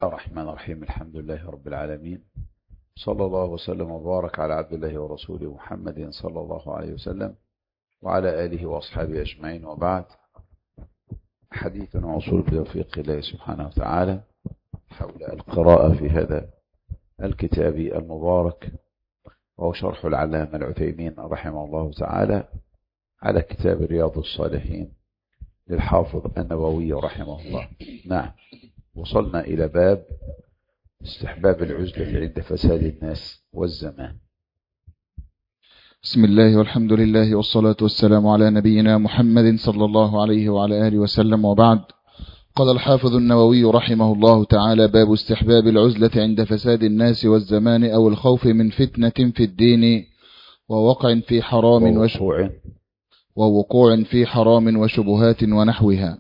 الرحمن الرحيم الحمد لله رب العالمين صلى الله وسلم وبارك على عبد الله ورسوله محمد صلى الله عليه وسلم وعلى آله وأصحابه أجمعين وبعد حديثنا وصول بتوفيق الله سبحانه وتعالى حول القراءة في هذا الكتاب المبارك وهو شرح العلامة العثيمين رحمه الله تعالى على كتاب رياض الصالحين للحافظ النووي رحمه الله نعم وصلنا إلى باب استحباب العزلة عند فساد الناس والزمان بسم الله والحمد لله والصلاة والسلام على نبينا محمد صلى الله عليه وعلى آله وسلم وبعد قال الحافظ النووي رحمه الله تعالى باب استحباب العزلة عند فساد الناس والزمان أو الخوف من فتنة في الدين ووقع في حرام ووقوع ووقوع في حرام وشبهات ونحوها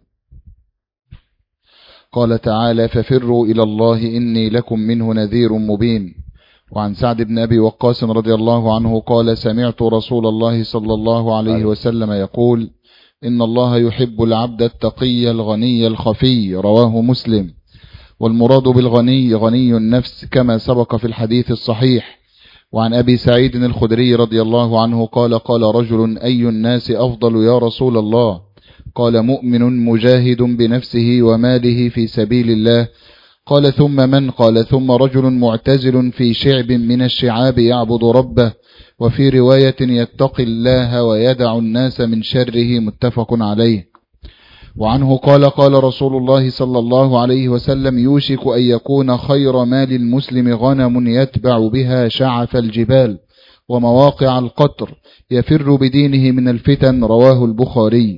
قال تعالى ففروا إلى الله إني لكم منه نذير مبين وعن سعد بن أبي وقاص رضي الله عنه قال سمعت رسول الله صلى الله عليه وسلم يقول إن الله يحب العبد التقي الغني الخفي رواه مسلم والمراد بالغني غني النفس كما سبق في الحديث الصحيح وعن أبي سعيد الخدري رضي الله عنه قال قال رجل أي الناس أفضل يا رسول الله قال مؤمن مجاهد بنفسه وماله في سبيل الله قال ثم من قال ثم رجل معتزل في شعب من الشعاب يعبد ربه وفي رواية يتقي الله ويدع الناس من شره متفق عليه وعنه قال قال رسول الله صلى الله عليه وسلم يوشك أن يكون خير مال المسلم غنم يتبع بها شعف الجبال ومواقع القطر يفر بدينه من الفتن رواه البخاري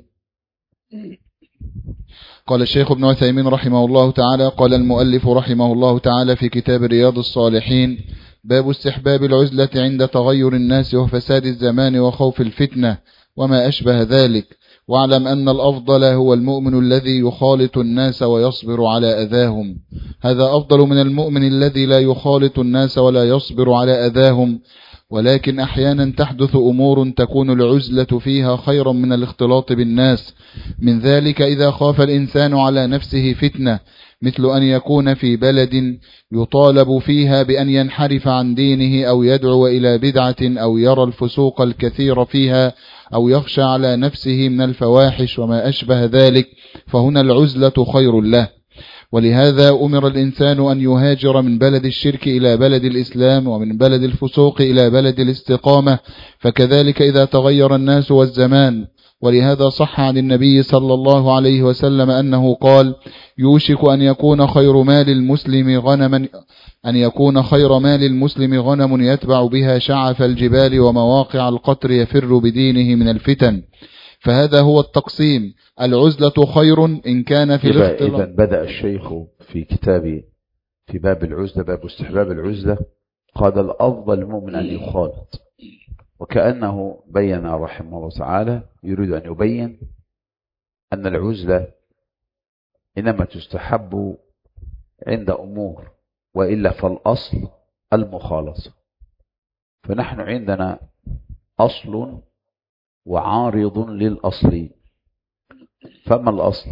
قال الشيخ ابن عثيمين رحمه الله تعالى قال المؤلف رحمه الله تعالى في كتاب رياض الصالحين باب استحباب العزلة عند تغير الناس وفساد الزمان وخوف الفتنة وما أشبه ذلك واعلم أن الأفضل هو المؤمن الذي يخالط الناس ويصبر على أذاهم هذا أفضل من المؤمن الذي لا يخالط الناس ولا يصبر على أذاهم ولكن أحيانا تحدث أمور تكون العزلة فيها خيرا من الاختلاط بالناس من ذلك إذا خاف الإنسان على نفسه فتنة مثل أن يكون في بلد يطالب فيها بأن ينحرف عن دينه أو يدعو إلى بدعة أو يرى الفسوق الكثير فيها أو يخشى على نفسه من الفواحش وما أشبه ذلك فهنا العزلة خير له ولهذا أمر الإنسان أن يهاجر من بلد الشرك إلى بلد الإسلام ومن بلد الفسوق إلى بلد الاستقامة فكذلك إذا تغير الناس والزمان ولهذا صح عن النبي صلى الله عليه وسلم أنه قال يوشك أن يكون خير مال المسلم غنما أن يكون خير مال المسلم غنم يتبع بها شعف الجبال ومواقع القطر يفر بدينه من الفتن فهذا هو التقسيم العزلة خير إن كان في إذا, الاختلاط إذا بدأ الشيخ في كتابه في باب العزلة باب استحباب العزلة قال الأفضل المؤمن أن يخالط وكأنه بين رحمه الله تعالى يريد أن يبين أن العزلة إنما تستحب عند أمور وإلا فالأصل المخالصة فنحن عندنا أصل وعارض للأصل فما الأصل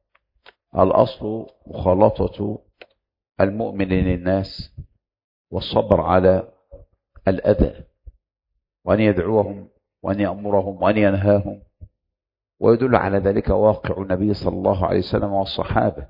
الأصل مخالطة المؤمن للناس والصبر على الأذى وأن يدعوهم وأن يأمرهم وأن ينهاهم ويدل على ذلك واقع النبي صلى الله عليه وسلم والصحابة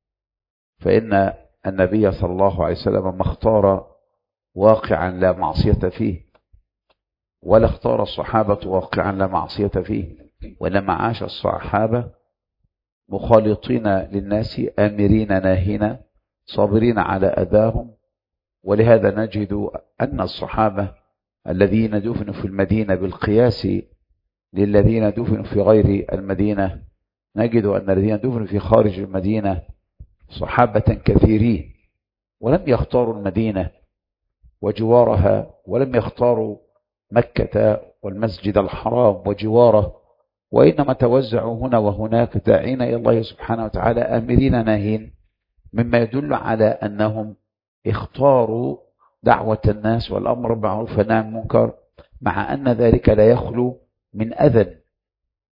فإن النبي صلى الله عليه وسلم ما اختار واقعا لا معصية فيه ولا اختار الصحابة واقعا لا معصية فيه ولما عاش الصحابة مخالطين للناس آمرين ناهين صابرين على أذاهم ولهذا نجد أن الصحابة الذين دفنوا في المدينة بالقياس للذين دفنوا في غير المدينة نجد أن الذين دفنوا في خارج المدينة صحابة كثيرين ولم يختاروا المدينة وجوارها ولم يختاروا مكة والمسجد الحرام وجواره وإنما توزعوا هنا وهناك داعين إلى الله سبحانه وتعالى آمرين ناهين مما يدل على أنهم اختاروا دعوة الناس والأمر بالمعروف والنهي عن المنكر مع أن ذلك لا يخلو من أذى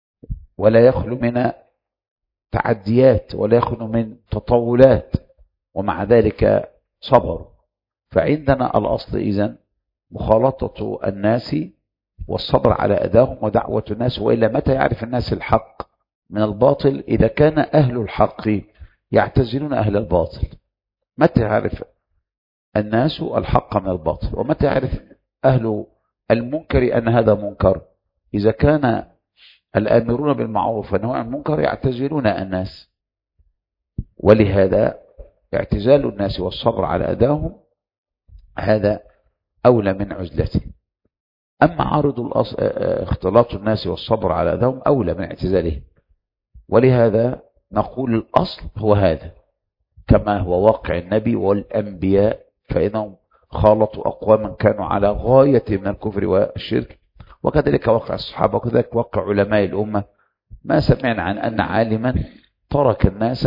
ولا يخلو من تعديات ولا يخلو من تطولات ومع ذلك صبروا فعندنا الأصل إذن مخالطة الناس والصبر على أداهم ودعوة الناس وإلا متى يعرف الناس الحق من الباطل إذا كان أهل الحق يعتزلون أهل الباطل متى يعرف الناس الحق من الباطل ومتى يعرف أهل المنكر أن هذا منكر إذا كان الآمرون بالمعروف والنهي عن المنكر يعتزلون الناس ولهذا اعتزال الناس والصبر على أداهم هذا أولى من عزلته أما عارض الأص... اختلاط الناس والصبر على أداهم أولى من اعتزاله ولهذا نقول الأصل هو هذا كما هو واقع النبي والأنبياء فإنهم خالطوا أقواما كانوا على غاية من الكفر والشرك وكذلك واقع الصحابة وكذلك واقع علماء الأمة ما سمعنا عن أن عالما ترك الناس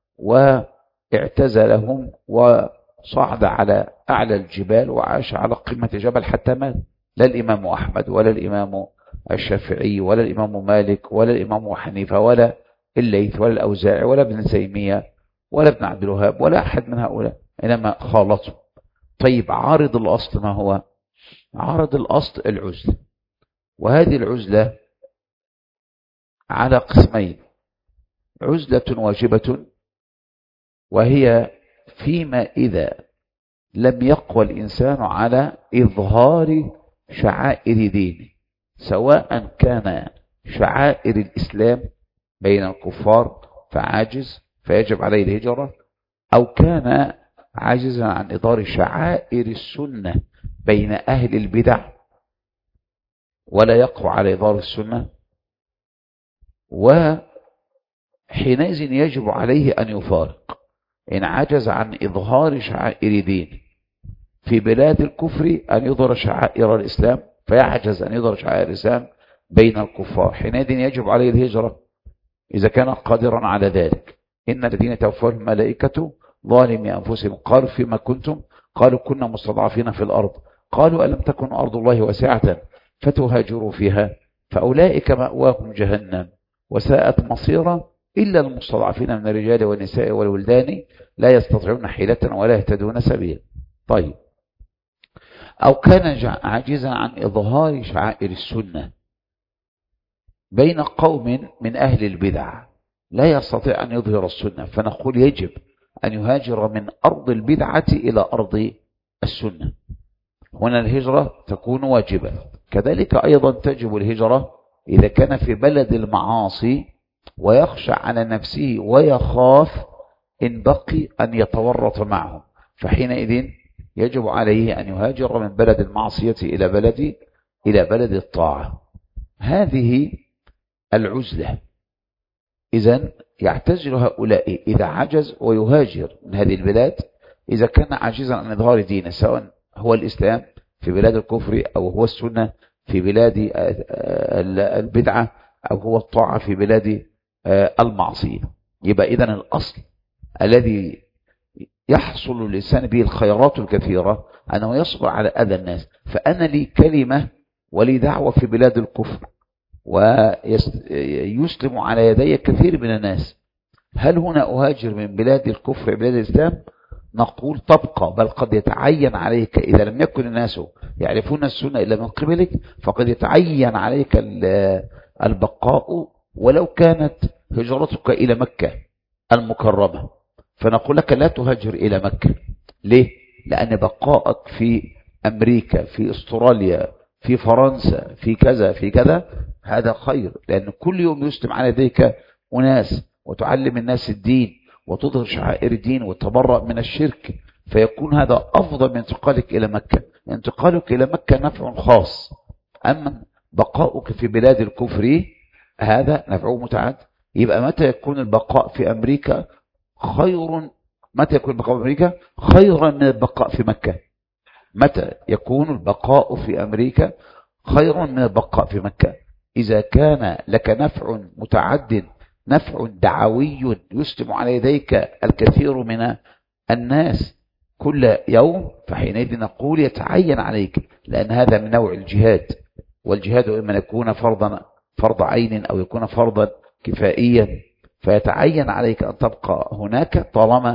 واعتزلهم وصعد على أعلى الجبال وعاش على قمة جبل حتى مات لا الإمام أحمد ولا الإمام الشافعي ولا الإمام مالك ولا الإمام حنيفة ولا الليث ولا الأوزاعي ولا ابن تيمية ولا ابن عبد الوهاب ولا أحد من هؤلاء إنما خالطوا طيب عارض الأصل ما هو عارض الأصل العزلة وهذه العزلة على قسمين عزلة واجبة وهي فيما إذا لم يقوى الإنسان على إظهار شعائر دينه سواء كان شعائر الإسلام بين الكفار فعاجز فيجب عليه الهجرة أو كان عاجزا عن إظهار شعائر السنة بين أهل البدع ولا يقوى على إظهار السنة وحينئذ يجب عليه أن يفارق إن عجز عن إظهار شعائر دين في بلاد الكفر أن يظهر شعائر الإسلام فيعجز أن يظهر شعائر الإسلام بين الكفار حينئذ يجب عليه الهجرة إذا كان قادرا على ذلك إن الذين توفوا الملائكة ظالمي أنفسهم قالوا فيما كنتم قالوا كنا مستضعفين في الأرض قالوا ألم تكن أرض الله واسعة فتهاجروا فيها فأولئك مأواهم جهنم وساءت مصيرا إلا المستضعفين من الرجال والنساء والولدان لا يستطيعون حيلة ولا يهتدون سبيلا طيب أو كان عاجزا عن إظهار شعائر السنة بين قوم من أهل البدع لا يستطيع أن يظهر السنة فنقول يجب أن يهاجر من أرض البدعة إلى أرض السنة هنا الهجرة تكون واجبة كذلك أيضا تجب الهجرة إذا كان في بلد المعاصي ويخشى على نفسه ويخاف إن بقي أن يتورط معهم فحينئذ يجب عليه أن يهاجر من بلد المعصية إلى بلد إلى بلد الطاعة هذه العزلة إذا يعتزل هؤلاء إذا عجز ويهاجر من هذه البلاد إذا كان عاجزا عن إظهار دينه سواء هو الإسلام في بلاد الكفر أو هو السنة في بلاد البدعة أو هو الطاعة في بلاد المعصية يبقى إذا الأصل الذي يحصل للإنسان به الخيرات الكثيرة أنه يصبر على أذى الناس فأنا لي كلمة ولي دعوة في بلاد الكفر ويسلم على يدي كثير من الناس هل هنا أهاجر من بلاد الكفر بلاد الإسلام نقول تبقى بل قد يتعين عليك إذا لم يكن الناس يعرفون السنة إلا من قبلك فقد يتعين عليك البقاء ولو كانت هجرتك إلى مكة المكرمة فنقول لك لا تهاجر إلى مكة ليه؟ لأن بقائك في أمريكا في أستراليا في فرنسا في كذا في كذا هذا خير لأن كل يوم يسلم على يديك أناس وتعلم الناس الدين وتظهر شعائر الدين وتبرأ من الشرك فيكون هذا أفضل من انتقالك إلى مكة انتقالك إلى مكة نفع خاص أما بقاؤك في بلاد الكفر هذا نفعه متعد يبقى متى يكون البقاء في أمريكا خير متى يكون البقاء في أمريكا خيرا من البقاء في مكة متى يكون البقاء في أمريكا خيرا من البقاء في مكة إذا كان لك نفع متعد نفع دعوي يسلم على يديك الكثير من الناس كل يوم فحينئذ نقول يتعين عليك لأن هذا من نوع الجهاد والجهاد إما يكون فرضا فرض عين أو يكون فرضا كفائيا فيتعين عليك أن تبقى هناك طالما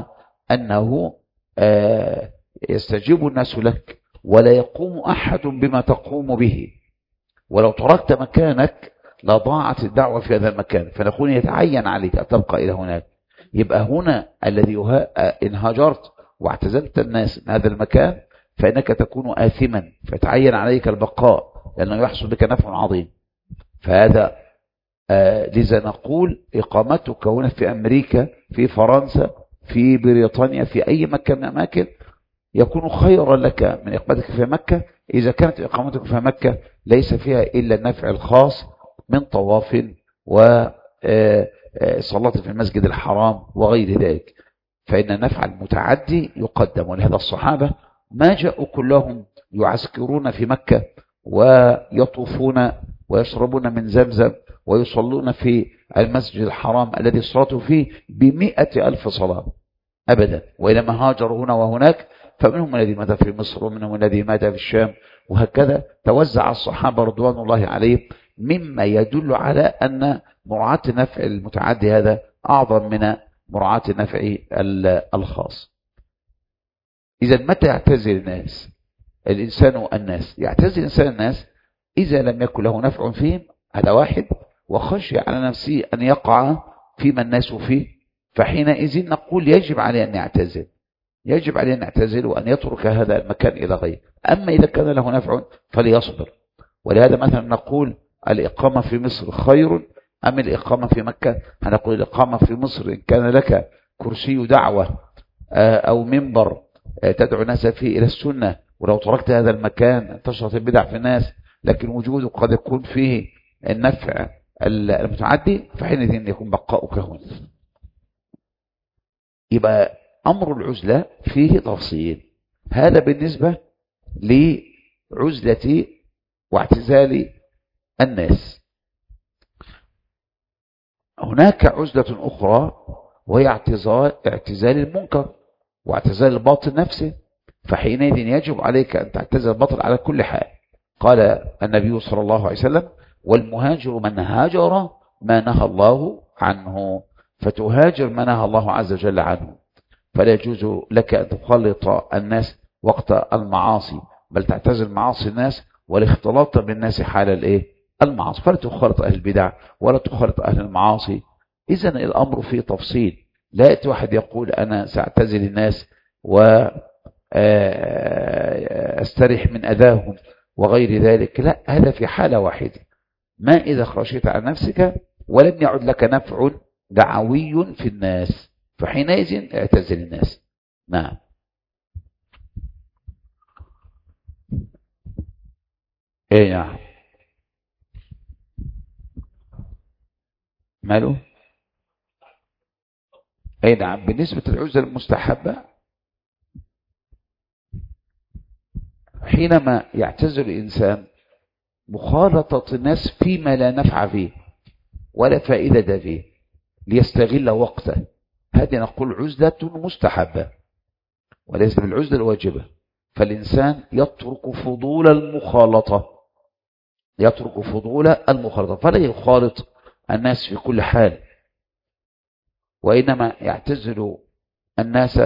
أنه آه، يستجيب الناس لك ولا يقوم أحد بما تقوم به ولو تركت مكانك لضاعت الدعوة في هذا المكان فنقول يتعين عليك أن تبقى إلى هناك يبقى هنا الذي إن هاجرت واعتزلت الناس من هذا المكان فإنك تكون آثما فتعين عليك البقاء لأنه يحصل بك نفع عظيم فهذا آه لذا نقول إقامتك هنا في أمريكا في فرنسا في بريطانيا في أي مكان من أماكن يكون خيرا لك من إقامتك في مكة إذا كانت إقامتك في مكة ليس فيها إلا النفع الخاص من طواف وصلاة في المسجد الحرام وغير ذلك فإن النفع المتعدي يقدم ولهذا الصحابة ما جاءوا كلهم يعسكرون في مكة ويطوفون ويشربون من زمزم ويصلون في المسجد الحرام الذي صلاتوا فيه بمئة ألف صلاة أبدا وإنما هاجروا هنا وهناك فمنهم الذي مات في مصر ومنهم الذي مات في الشام وهكذا توزع الصحابة رضوان الله عليهم مما يدل على أن مراعاة النفع المتعدي هذا أعظم من مراعاة النفع الخاص إذا متى يعتزل الناس الإنسان الناس يعتزل الإنسان الناس إذا لم يكن له نفع فيهم هذا واحد وخشي على نفسه أن يقع فيما الناس فيه فحينئذ نقول يجب عليه أن يعتزل يجب عليه أن يعتزل وأن يترك هذا المكان إلى غيره أما إذا كان له نفع فليصبر ولهذا مثلا نقول الإقامة في مصر خير أم الإقامة في مكة هنقول الإقامة في مصر إن كان لك كرسي دعوة أو منبر تدعو الناس فيه إلى السنة ولو تركت هذا المكان انتشرت البدع في الناس لكن وجوده قد يكون فيه النفع المتعدي فحينئذ يكون بقاؤك هنا يبقى أمر العزلة فيه تفصيل هذا بالنسبة لعزلة واعتزال الناس هناك عزلة أخرى وهي اعتزال, اعتزال المنكر واعتزال الباطل نفسه فحينئذ يجب عليك أن تعتزل الباطل على كل حال قال النبي صلى الله عليه وسلم والمهاجر من هاجر ما نهى الله عنه فتهاجر ما نهى الله عز وجل عنه فلا يجوز لك أن تخلط الناس وقت المعاصي بل تعتزل معاصي الناس والاختلاط بالناس حال الايه المعاصي فلا تخلط أهل البدع ولا تخلط أهل المعاصي إذا الأمر فيه تفصيل لا يأتي واحد يقول أنا سأعتزل الناس وأستريح من أذاهم وغير ذلك لا هذا في حالة واحدة ما إذا خرجت عن نفسك ولم يعد لك نفع دعوي في الناس فحينئذ اعتزل الناس نعم ايه نعم ماله اي نعم بالنسبة للعزة المستحبة حينما يعتزل الإنسان مخالطة الناس فيما لا نفع فيه ولا فائدة فيه ليستغل وقته هذه نقول عزلة مستحبة وليس بالعزلة الواجبة فالإنسان يترك فضول المخالطة يترك فضول المخالطة فلا يخالط الناس في كل حال وإنما يعتزل الناس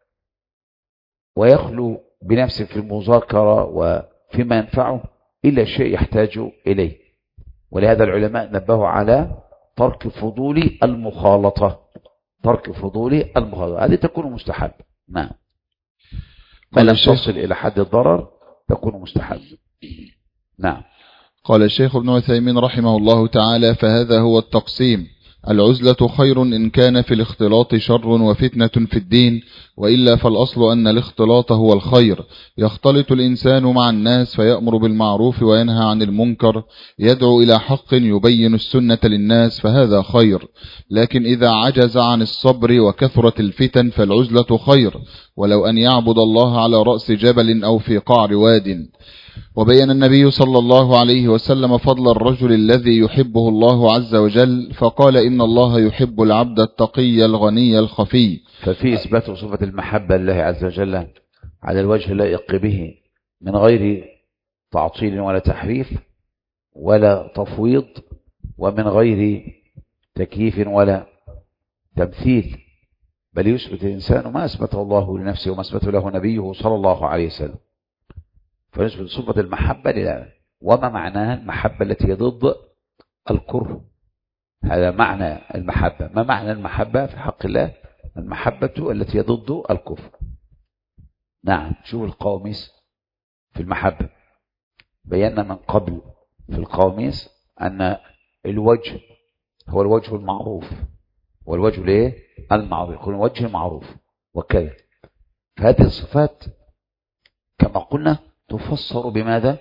ويخلو بنفسه في المذاكرة وفيما ينفعه إلا شيء يحتاج إليه ولهذا العلماء نبهوا على ترك فضول المخالطة ترك فضول المخالطة هذه تكون مستحب نعم ما لم تصل إلى حد الضرر تكون مستحب نعم قال الشيخ ابن عثيمين رحمه الله تعالى فهذا هو التقسيم العزلة خير إن كان في الاختلاط شر وفتنة في الدين وإلا فالأصل أن الاختلاط هو الخير يختلط الإنسان مع الناس فيأمر بالمعروف وينهى عن المنكر يدعو إلى حق يبين السنة للناس فهذا خير لكن إذا عجز عن الصبر وكثرة الفتن فالعزلة خير ولو أن يعبد الله على رأس جبل أو في قعر واد وبين النبي صلى الله عليه وسلم فضل الرجل الذي يحبه الله عز وجل فقال إن الله يحب العبد التقي الغني الخفي ففي إثبات صفة المحبة لله عز وجل على الوجه اللائق به من غير تعطيل ولا تحريف ولا تفويض ومن غير تكييف ولا تمثيل بل يثبت الإنسان ما أثبته الله لنفسه وما أثبته له نبيه صلى الله عليه وسلم فيثبت صفة المحبة لله وما معناها المحبة التي هي ضد الكره هذا معنى المحبة ما معنى المحبة في حق الله المحبة التي هي ضد الكفر نعم شوف القواميس في المحبة بينا من قبل في القواميس أن الوجه هو الوجه المعروف والوجه الايه المعروف يكون وجه معروف وكذا فهذه الصفات كما قلنا تفسر بماذا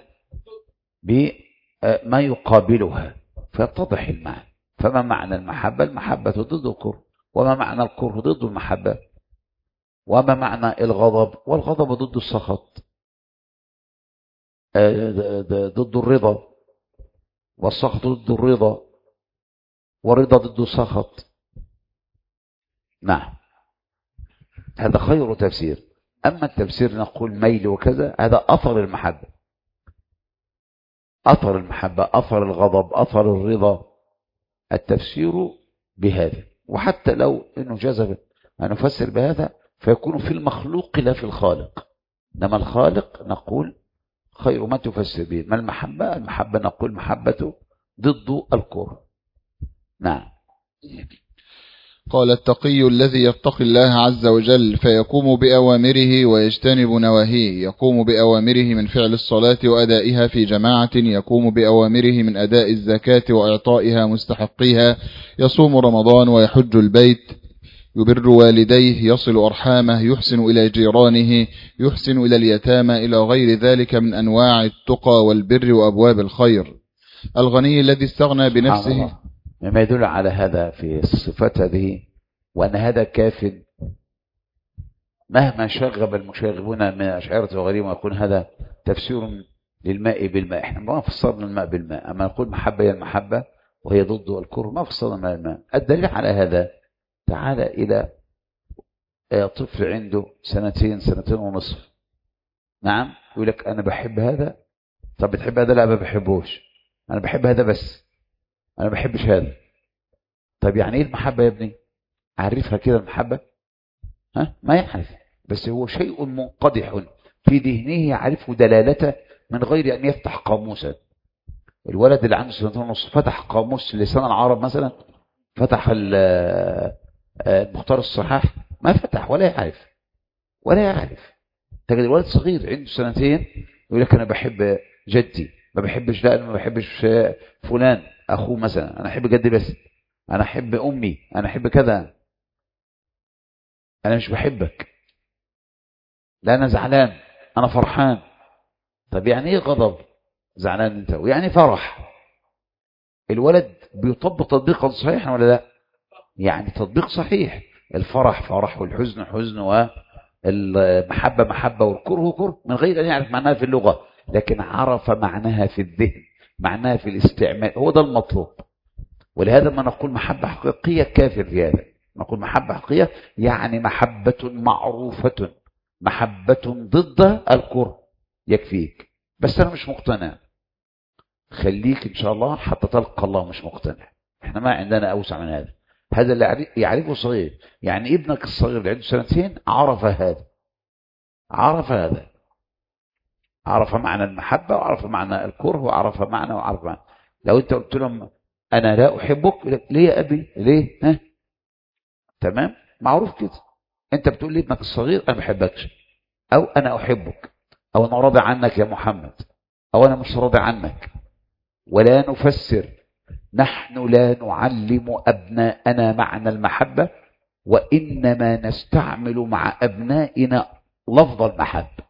بما يقابلها فيتضح المعنى فما معنى المحبة المحبة ضد الكره وما معنى الكره ضد المحبة وما معنى الغضب والغضب ضد السخط ضد الرضا والسخط ضد الرضا والرضا ضد السخط نعم هذا خير تفسير أما التفسير نقول ميل وكذا هذا أثر المحبة أثر المحبة أثر الغضب أثر الرضا التفسير بهذا وحتى لو أنه جذب أن نفسر بهذا فيكون في المخلوق لا في الخالق إنما الخالق نقول خير ما تفسر به ما المحبة المحبة نقول محبة ضد الكره نعم قال التقي الذي يتقي الله عز وجل فيقوم بأوامره ويجتنب نواهيه يقوم بأوامره من فعل الصلاة وأدائها في جماعة يقوم بأوامره من أداء الزكاة وإعطائها مستحقيها يصوم رمضان ويحج البيت يبر والديه يصل أرحامه يحسن إلى جيرانه يحسن إلى اليتامى إلى غير ذلك من أنواع التقى والبر وأبواب الخير الغني الذي استغنى بنفسه مما يدل على هذا في الصفات هذه وأن هذا كاف مهما شغب المشاغبون من أشعرة وغيرهم ويكون هذا تفسير للماء بالماء احنا ما فسرنا الماء بالماء أما نقول محبة هي المحبة وهي ضد الكره ما فسرنا الماء بالماء الدليل على هذا تعال إلى طفل عنده سنتين سنتين ونصف نعم يقول لك أنا بحب هذا طب بتحب هذا لا ما بحبوش أنا بحب هذا بس أنا ما بحبش هذا طب يعني إيه المحبة يا ابني عرفها كده المحبة ها ما يعرف بس هو شيء منقدح في ذهنه يعرفه دلالته من غير أن يفتح قاموسا الولد اللي عنده سنتين ونص فتح قاموس لسان العرب مثلا فتح المختار الصحاح ما فتح ولا يعرف ولا يعرف تجد الولد صغير عنده سنتين يقول لك أنا بحب جدي ما بحبش لا أنا ما بحبش فلان أخوه مثلا أنا أحب جدي بس أنا أحب أمي أنا أحب كذا أنا مش بحبك لا أنا زعلان أنا فرحان طب يعني إيه غضب زعلان أنت ويعني فرح الولد بيطبق تطبيقا صحيحا ولا لا يعني تطبيق صحيح الفرح فرح والحزن حزن والمحبة محبة والكره كره من غير أن يعرف معناها في اللغة لكن عرف معناها في الذهن معناها في الاستعمال هو ده المطلوب ولهذا ما نقول محبة حقيقية كافر في هذا نقول محبة حقيقية يعني محبة معروفة محبة ضد الكره يكفيك بس أنا مش مقتنع خليك إن شاء الله حتى تلقى الله مش مقتنع احنا ما عندنا أوسع من هذا هذا اللي يعرفه صغير يعني ابنك الصغير اللي عنده سنتين عرف هذا عرف هذا عرف معنى المحبة وعرف معنى الكره وعرف معنى وعرف معنى لو انت قلت لهم انا لا احبك ليه يا ابي ليه ها تمام معروف كده انت بتقول لابنك الصغير انا ما بحبكش او انا احبك او انا راضي عنك يا محمد او انا مش راضي عنك ولا نفسر نحن لا نعلم ابناءنا معنى المحبة وانما نستعمل مع ابنائنا لفظ المحبه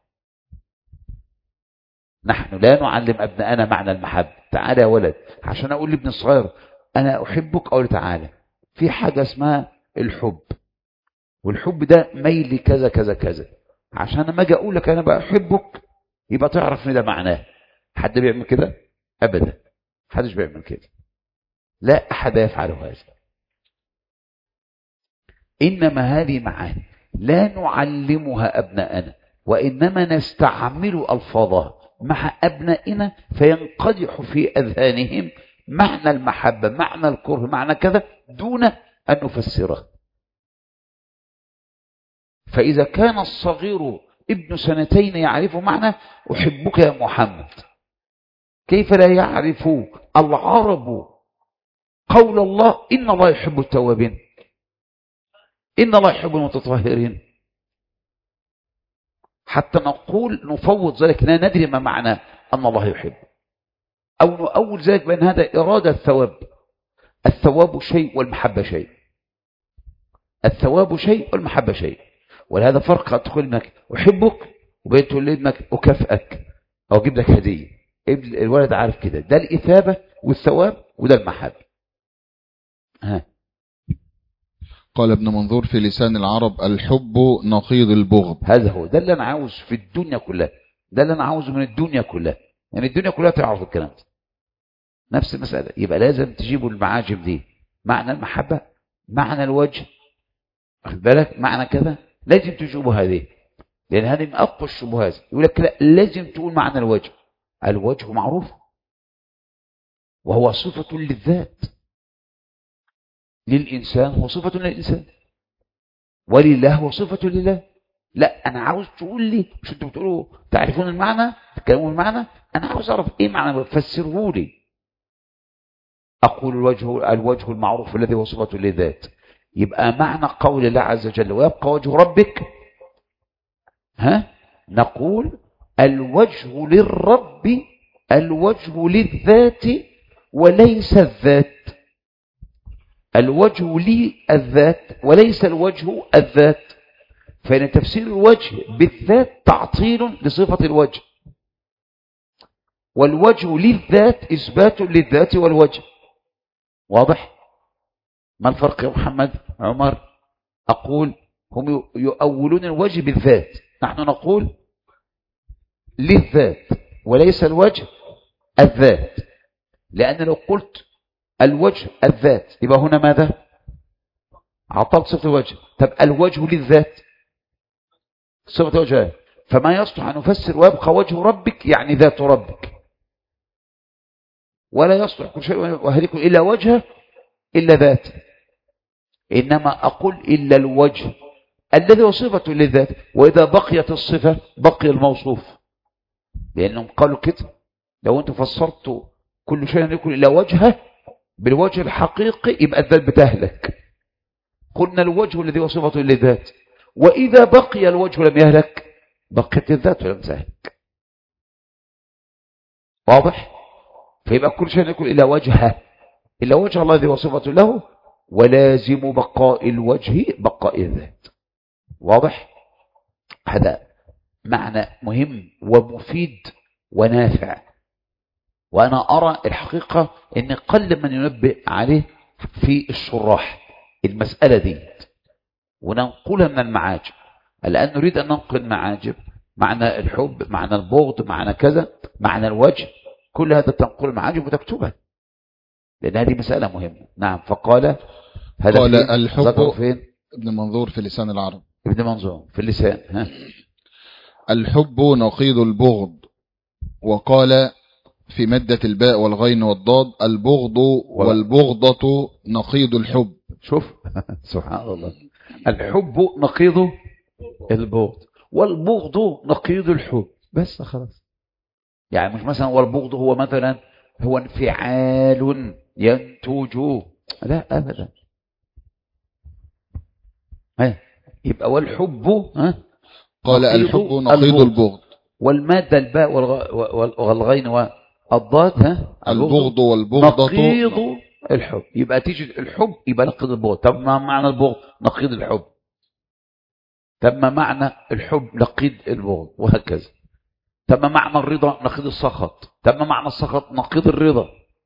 نحن لا نعلم أبنائنا معنى المحبة تعالى يا ولد عشان أقول لابن الصغير أنا أحبك أقول تعالى في حاجة اسمها الحب والحب ده ميل كذا كذا كذا عشان لما أجي أقول لك أنا بحبك يبقى تعرف إن ده معناه حد بيعمل كده أبدا حدش بيعمل كده لا أحد يفعل هذا إنما هذه معاني لا نعلمها أبناءنا وإنما نستعمل ألفاظها مع أبنائنا فينقدح في أذهانهم معنى المحبة معنى الكره معنى كذا دون أن نفسره فإذا كان الصغير ابن سنتين يعرف معنى أحبك يا محمد كيف لا يعرف العرب قول الله إن الله يحب التوابين إن الله يحب المتطهرين حتى نقول نفوض ذلك لا ندري ما معنى أن الله يحب أو نؤول ذلك بأن هذا إرادة الثواب الثواب شيء والمحبة شيء الثواب شيء والمحبة شيء ولهذا فرق قد تقول انك أحبك وبين تقول لابنك أكافئك أو أجيب لك هدية الولد عارف كده ده الإثابة والثواب وده المحبة ها قال ابن منظور في لسان العرب الحب نقيض البغض هذا هو ده اللي أنا عاوز في الدنيا كلها ده اللي أنا عاوزه من الدنيا كلها يعني الدنيا كلها تعرف الكلام ده نفس المسألة يبقى لازم تجيبوا المعاجم دي معنى المحبة معنى الوجه واخد بالك معنى كذا لازم تجيبوا هذه لأن هذه من أقوى الشبهات يقول لك لا لازم تقول معنى الوجه الوجه معروف وهو صفة للذات للإنسان هو صفة للإنسان ولله هو صفة لله لا أنا عاوز تقول لي مش أنتوا بتقولوا تعرفون المعنى تتكلمون المعنى أنا عاوز أعرف إيه معنى فسره لي أقول الوجه الوجه المعروف الذي هو صفة للذات يبقى معنى قول الله عز وجل ويبقى وجه ربك ها نقول الوجه للرب الوجه للذات وليس الذات الوجه للذات وليس الوجه الذات فإن تفسير الوجه بالذات تعطيل لصفة الوجه والوجه للذات إثبات للذات والوجه واضح ما الفرق يا محمد عمر أقول هم يؤولون الوجه بالذات نحن نقول للذات وليس الوجه الذات لأن لو قلت الوجه الذات يبقى هنا ماذا عطلت صفة الوجه طب الوجه للذات صفة الوجه فما يصلح أن نفسر ويبقى وجه ربك يعني ذات ربك ولا يصلح كل شيء وهلك إلا وجهه إلا ذاته إنما أقول إلا الوجه الذي هو صفة للذات وإذا بقيت الصفة بقي الموصوف لأنهم قالوا كده لو أنت فسرت كل شيء يكون إلا وجهه بالوجه الحقيقي يبقى الذات بتهلك قلنا الوجه الذي هو صفة للذات وإذا بقي الوجه لم يهلك بقيت الذات ولم تهلك واضح فيبقى كل شيء يكون إلا وجهه إلا وجه الله الذي هو صفة له ولازم بقاء الوجه بقاء الذات واضح هذا معنى مهم ومفيد ونافع وأنا أرى الحقيقة أن قل من ينبه عليه في الشراح المسألة دي وننقلها من المعاجم الآن نريد أن ننقل معاجم معنى الحب معنى البغض معنى كذا معنى الوجه كل هذا تنقل المعاجم وتكتبها لأن هذه مسألة مهمة نعم فقال هذا قال الحب فين ابن منظور في لسان العرب ابن منظور في اللسان ها الحب نقيض البغض وقال في مادة الباء والغين والضاد البغض والبغضة نقيض الحب شوف سبحان الله الحب نقيض البغض والبغض نقيض الحب بس خلاص يعني مش مثلا والبغض هو مثلا هو انفعال ينتج لا أبدا ها يبقى والحب ها قال الحب نقيض البغض والمادة الباء والغين والضاد ها البغض والبغضة نقيض الحب يبقى تيجي الحب يبقى نقيض البغض طب ما معنى البغض نقيض الحب طب ما معنى الحب نقيض البغض وهكذا طب ما معنى الرضا نقيض السخط طب ما معنى السخط نقيض الرضا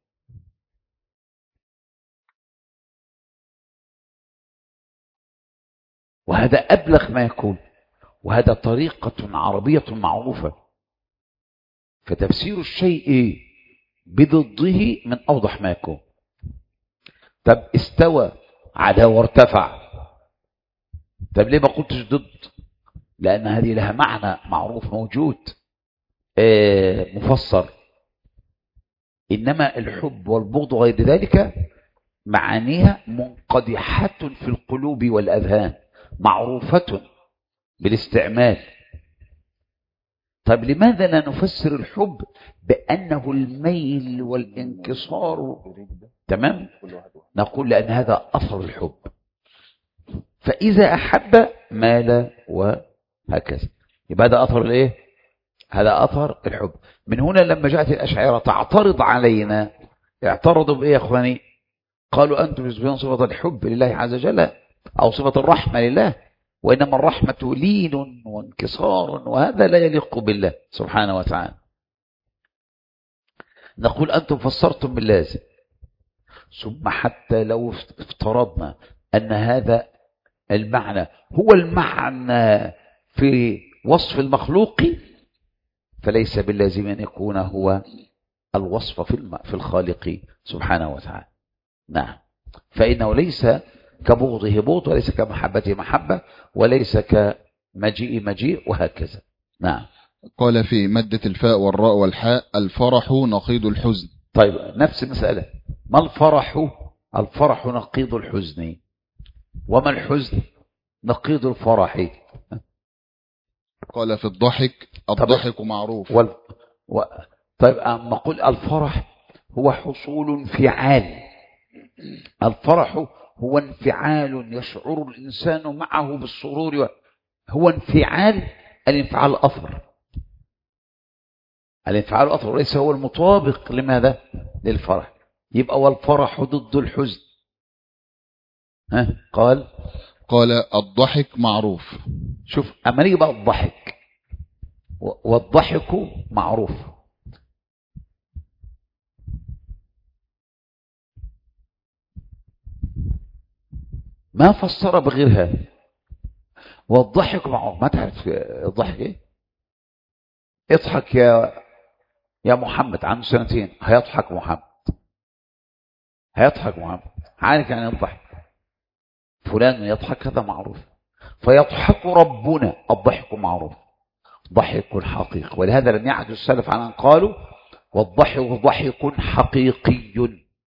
وهذا أبلغ ما يكون وهذا طريقة عربية معروفة فتفسير الشيء بضده من أوضح ما يكون طب استوى على وارتفع طب ليه ما قلتش ضد لأن هذه لها معنى معروف موجود مفسر إنما الحب والبغض غير ذلك معانيها منقدحة في القلوب والأذهان معروفة بالاستعمال طيب لماذا لا نفسر الحب بأنه الميل والانكسار تمام نقول لأن هذا أثر الحب فإذا أحب مال وهكذا يبقى هذا أثر الإيه هذا أثر الحب من هنا لما جاءت الأشعار تعترض علينا اعترضوا بإيه يا أخواني قالوا أنتم تثبتون صفة الحب لله عز وجل أو صفة الرحمة لله وإنما الرحمة لين وانكسار وهذا لا يليق بالله سبحانه وتعالى نقول أنتم فسرتم باللازم ثم حتى لو افترضنا أن هذا المعنى هو المعنى في وصف المخلوق فليس باللازم أن يكون هو الوصف في في الخالق سبحانه وتعالى نعم فإنه ليس كبغضه بغض وليس كمحبته محبة وليس كمجيء مجيء وهكذا نعم قال في مادة الفاء والراء والحاء الفرح نقيض الحزن طيب نفس المسألة ما الفرح الفرح نقيض الحزن وما الحزن نقيض الفرح قال في الضحك الضحك معروف وال... و... طيب أما قل الفرح هو حصول انفعال الفرح هو انفعال يشعر الإنسان معه بالسرور هو انفعال الانفعال أثر الانفعال أثر ليس هو المطابق لماذا للفرح يبقى والفرح ضد الحزن ها قال قال الضحك معروف شوف أما نيجي بقى الضحك والضحك معروف ما فسر بغير هذا والضحك معروف ما تعرف الضحك ايه اضحك يا يا محمد عنده سنتين هيضحك محمد هيضحك محمد عارف يعني يضحك فلان يضحك هذا معروف فيضحك ربنا الضحك معروف ضحك حقيقي ولهذا لم يعد السلف عن أن قالوا والضحك ضحك حقيقي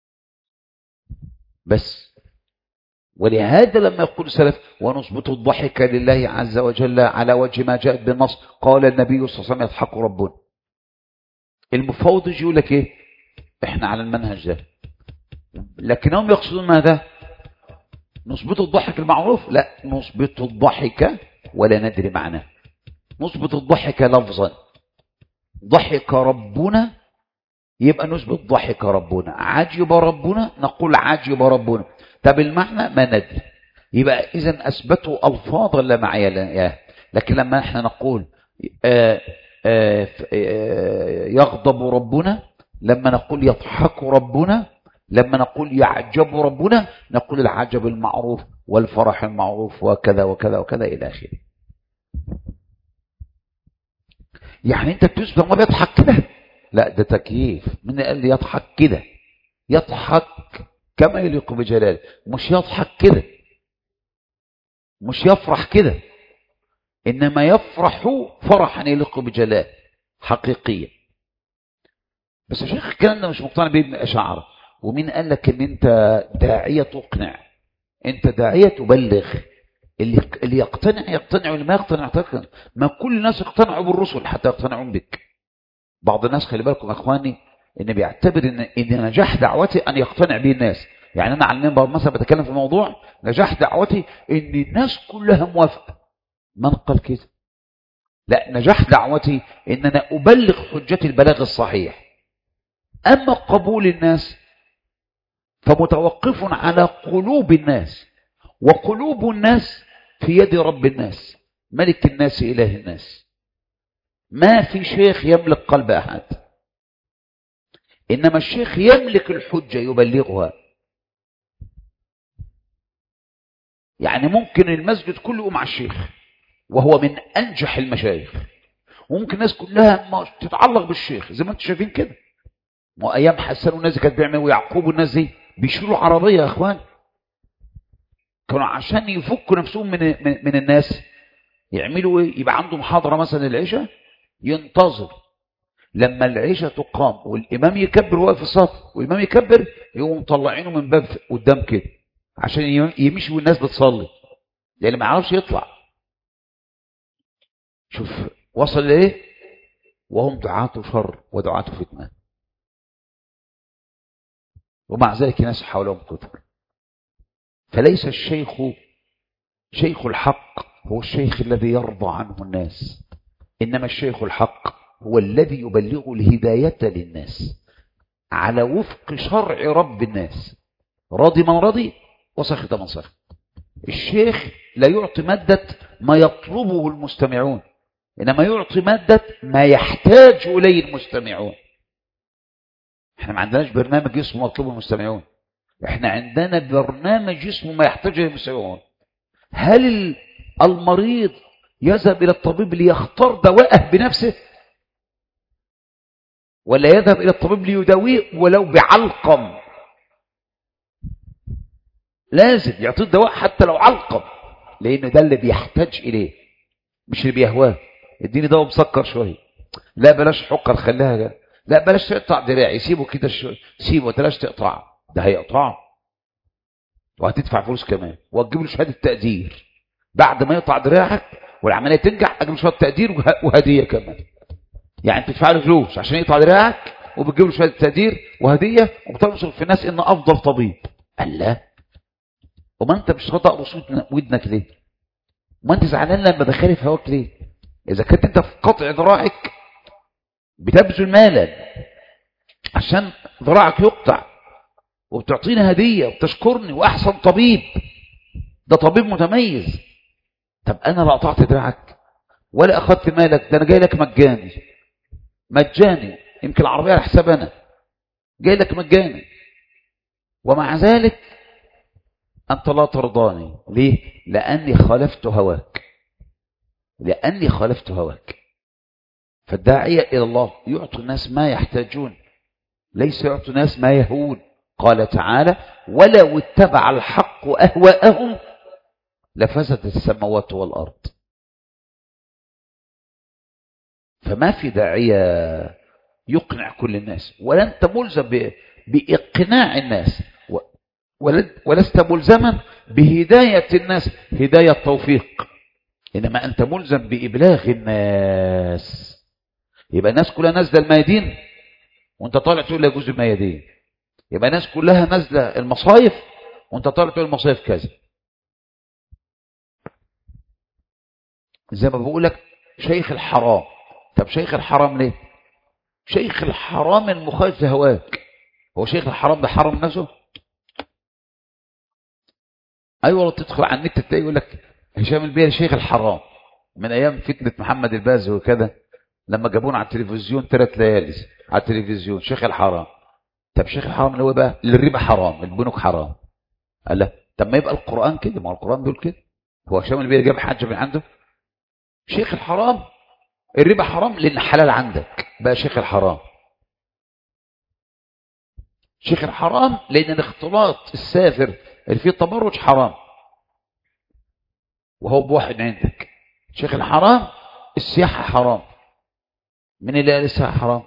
بس ولهذا لما يقول السلف ونثبت الضحك لله عز وجل على وجه ما جاءت بالنص قال النبي صلى الله عليه وسلم يضحك ربنا المفوض يجي يقول لك ايه احنا على المنهج ده لكنهم يقصدون ماذا نثبت الضحك المعروف لا نثبت الضحك ولا ندري معناه نثبت الضحك لفظا ضحك ربنا يبقى نثبت ضحك ربنا عجب ربنا نقول عجب ربنا طب المعنى ما ندري يبقى اذا اثبتوا الفاظا لا معي لها لكن لما احنا نقول آآ آآ يغضب ربنا لما نقول يضحك ربنا لما نقول يعجب ربنا نقول العجب المعروف والفرح المعروف وكذا وكذا وكذا الى اخره يعني انت بتثبت ما بيضحك كده لا ده تكييف من قال لي يضحك كده يضحك كما يليق بجلاله مش يضحك كده مش يفرح كده انما يفرح فرحا يليق بجلاله حقيقيا بس يا شيخ الكلام ده مش مقتنع بيه ابن اشعر ومين قال لك ان انت داعيه تقنع انت داعيه تبلغ اللي اللي يقتنع يقتنع واللي ما يقتنع يقتنع ما كل الناس اقتنعوا بالرسل حتى يقتنعون بك بعض الناس خلي بالكم يا اخواني ان بيعتبر ان ان نجاح دعوتي ان يقتنع به الناس يعني انا على المنبر مثلا بتكلم في موضوع نجاح دعوتي ان الناس كلها موافقه من قال كده لا نجاح دعوتي ان انا ابلغ حجتي البلاغ الصحيح اما قبول الناس فمتوقف على قلوب الناس وقلوب الناس في يد رب الناس ملك الناس إله الناس ما في شيخ يملك قلب أحد إنما الشيخ يملك الحجة يبلغها يعني ممكن المسجد كله مع الشيخ وهو من أنجح المشايخ وممكن الناس كلها ما تتعلق بالشيخ زي ما انتم شايفين كده وايام حسن والناس كانت بيعملوا ويعقوب والناس دي بيشيلوا عربيه يا اخوان كانوا عشان يفكوا نفسهم من من, من الناس يعملوا ايه يبقى عنده محاضره مثلا العشاء ينتظر لما العشاء تقام والامام يكبر واقف في الصف والامام يكبر يقوموا مطلعينه من باب قدام كده عشان يمشي والناس بتصلي لان ما يعرفش يطلع شوف وصل لإيه وهم دعاة شر ودعاة فتنة ومع ذلك ناس حولهم كثر فليس الشيخ شيخ الحق هو الشيخ الذي يرضى عنه الناس إنما الشيخ الحق هو الذي يبلغ الهداية للناس على وفق شرع رب الناس راضي من رضي وسخط من سخط الشيخ لا يعطي مادة ما يطلبه المستمعون إنما يعطي مادة ما يحتاج إليه المستمعون احنا ما عندناش برنامج اسمه مطلوب المستمعون احنا عندنا برنامج اسمه ما يحتاج إليه المستمعون هل المريض يذهب إلى الطبيب ليختار دواءه بنفسه ولا يذهب إلى الطبيب ليداويه ولو بعلقم لازم يعطيه الدواء حتى لو علقم لأنه ده اللي بيحتاج إليه مش اللي بيهواه اديني دواء مسكر شوية لا بلاش حقر خليها لا بلاش تقطع دراعي سيبه كده شوية سيبه بلاش تقطع ده هيقطعه وهتدفع فلوس كمان وهتجيب له شهاده تقدير بعد ما يقطع دراعك والعمليه تنجح اجيب له شهاده تقدير وهديه كمان يعني بتدفع له فلوس عشان يقطع دراعك وبتجيب له شهاده تقدير وهديه وبتنشر في الناس ان افضل طبيب قال لا وما انت مش خطا رصود ودنك ليه وما انت زعلان لما بخالف هواك ليه اذا كنت انت في قطع ذراعك بتبذل مالا عشان ذراعك يقطع وبتعطيني هدية وبتشكرني وأحسن طبيب ده طبيب متميز طب أنا لا قطعت دراعك ولا أخذت مالك ده أنا جاي لك مجاني مجاني يمكن العربية على حساب أنا جاي لك مجاني ومع ذلك أنت لا ترضاني ليه؟ لأني خالفت هواك لأني خالفت هواك فالداعية إلى الله يعطي الناس ما يحتاجون ليس يعطي الناس ما يهون قال تعالى ولو اتبع الحق أهواءهم لفسدت السماوات والأرض فما في داعية يقنع كل الناس ولا أنت ملزم بإقناع الناس ولست ملزما بهداية الناس هداية توفيق إنما أنت ملزم بإبلاغ الناس يبقى الناس كلها نازله الميادين وانت طالع تقول لا يجوز الميادين يبقى الناس كلها نازله المصايف وانت طالع تقول المصايف كذا زي ما بقول لك شيخ الحرام طب شيخ الحرام ليه شيخ الحرام المخالف لهواك هو شيخ الحرام ده حرم نفسه ايوه والله تدخل على النت تلاقي يقول لك هشام البيري شيخ الحرام من ايام فتنه محمد الباز وكذا لما جابونا على التلفزيون ثلاث ليالي على التلفزيون شيخ الحرام طب شيخ الحرام اللي هو بقى الربا حرام البنوك حرام قال لا طب ما يبقى القرآن كده ما هو القرآن بيقول كده هو هشام البيري جاب حاجة من عنده شيخ الحرام الربا حرام لأن حلال عندك بقى شيخ الحرام شيخ الحرام لأن الاختلاط السافر اللي فيه تبرج حرام وهو بواحد عندك شيخ الحرام السياحة حرام من اللي قال السياحة حرام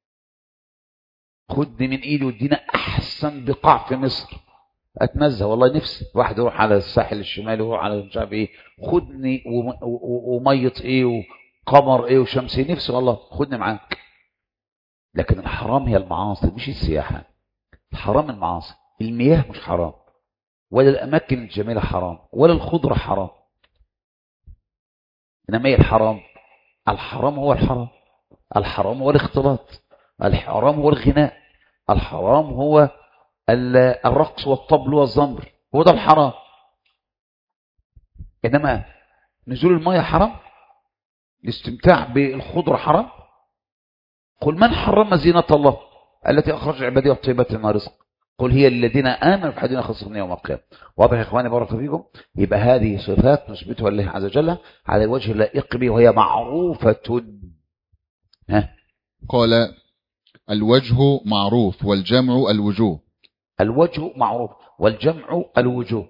خدني من ايدي وادينا احسن بقاع في مصر اتنزه والله نفسي واحد يروح على الساحل الشمالي ويروح على مش عارف ايه خدني وميط ايه وقمر ايه وشمس ايه نفسي والله خدني معاك لكن الحرام هي المعاصي مش السياحه الحرام المعاصي المياه مش حرام ولا الاماكن الجميله حرام ولا الخضره حرام انما هي الحرام الحرام هو الحرام الحرام هو الاختلاط الحرام هو الغناء الحرام هو الرقص والطبل والزمر هو ده الحرام إنما نزول المياه حرام الاستمتاع بالخضرة حرام قل من حرم زينة الله التي أخرج عبادي الطيبات من رزق قل هي الذين آمنوا بحدين خصصنا يوم القيامة واضح يا إخواني بارك فيكم يبقى هذه صفات نثبتها لله عز وجل على الوجه اللائق به وهي معروفة ها قال الوجه معروف والجمع الوجوه الوجه معروف والجمع الوجوه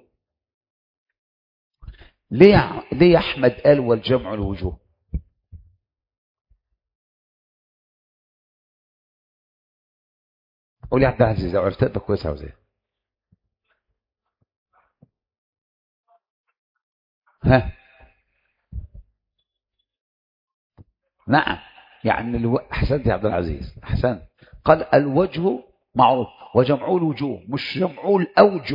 ليه ليه احمد قال والجمع الوجوه قول يا عبد العزيز لو عرفتها تبقى كويسه عاوز ها نعم يعني الو... أحسنت يا عبد العزيز أحسنت قال الوجه معروف وجمعوا الوجوه مش جمعوا الأوجه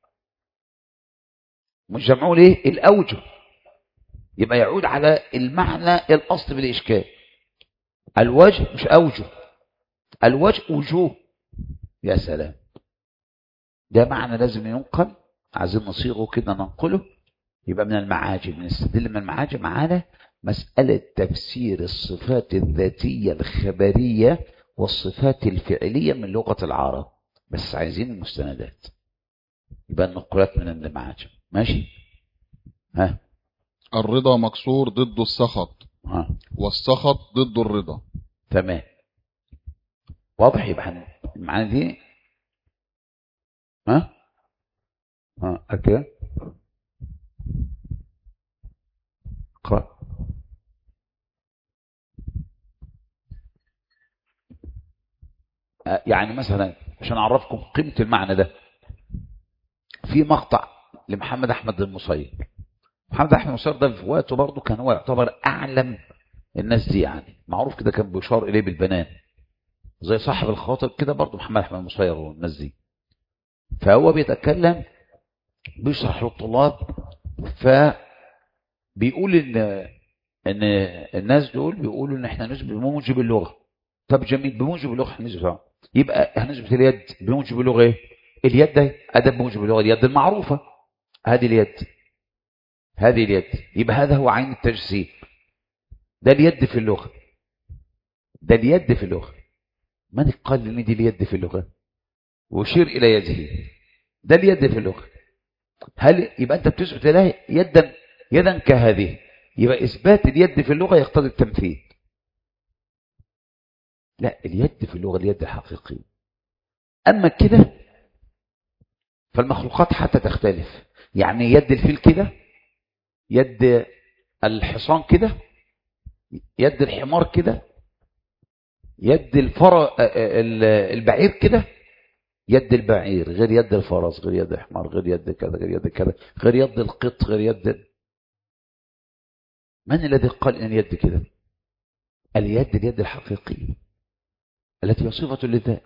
مش جمعوا الايه الأوجه يبقى يعود على المعنى الأصل بالإشكال الوجه مش أوجه الوجه وجوه يا سلام ده معنى لازم ينقل عايزين نصيغه كده ننقله يبقى من المعاجم نستدل من المعاجم على مسألة تفسير الصفات الذاتية الخبرية والصفات الفعلية من لغة العرب بس عايزين المستندات يبقى النقولات من المعاجم ماشي ها الرضا مكسور ضد السخط ها والسخط ضد الرضا تمام واضح يبقى المعاني دي ها ها أكده اقرأ آه، يعني مثلا عشان أعرفكم قيمة المعنى ده في مقطع لمحمد أحمد المصير محمد أحمد المصير ده في وقته برضه كان هو يعتبر أعلم الناس دي يعني معروف كده كان بيشار إليه بالبنان زي صاحب الخاطر كده برضه محمد أحمد المصير والناس دي فهو بيتكلم بيشرح للطلاب فبيقول ان ان الناس دول بيقولوا ان احنا نثبت بموجب اللغه طب جميل بموجب اللغه هنثبت يبقى هنثبت اليد بموجب اللغه ايه اليد ده ادب بموجب اللغه اليد المعروفه هذه اليد هذه اليد يبقى هذا هو عين التجسيم ده اليد في اللغه ده اليد في اللغه من قال ان دي اليد في اللغه وشير الى يده ده اليد في اللغه هل يبقى انت بتثبت له يدا يدا كهذه يبقى اثبات اليد في اللغه يقتضي التمثيل لا اليد في اللغه اليد الحقيقيه اما كده فالمخلوقات حتى تختلف يعني يد الفيل كده يد الحصان كده يد الحمار كده يد الفر البعير كده يد البعير غير يد الفرس غير يد الحمار غير يد كذا غير يد كذا غير يد القط غير يد من الذي قال ان اليد كده اليد اليد الحقيقية التي هي صفة للذات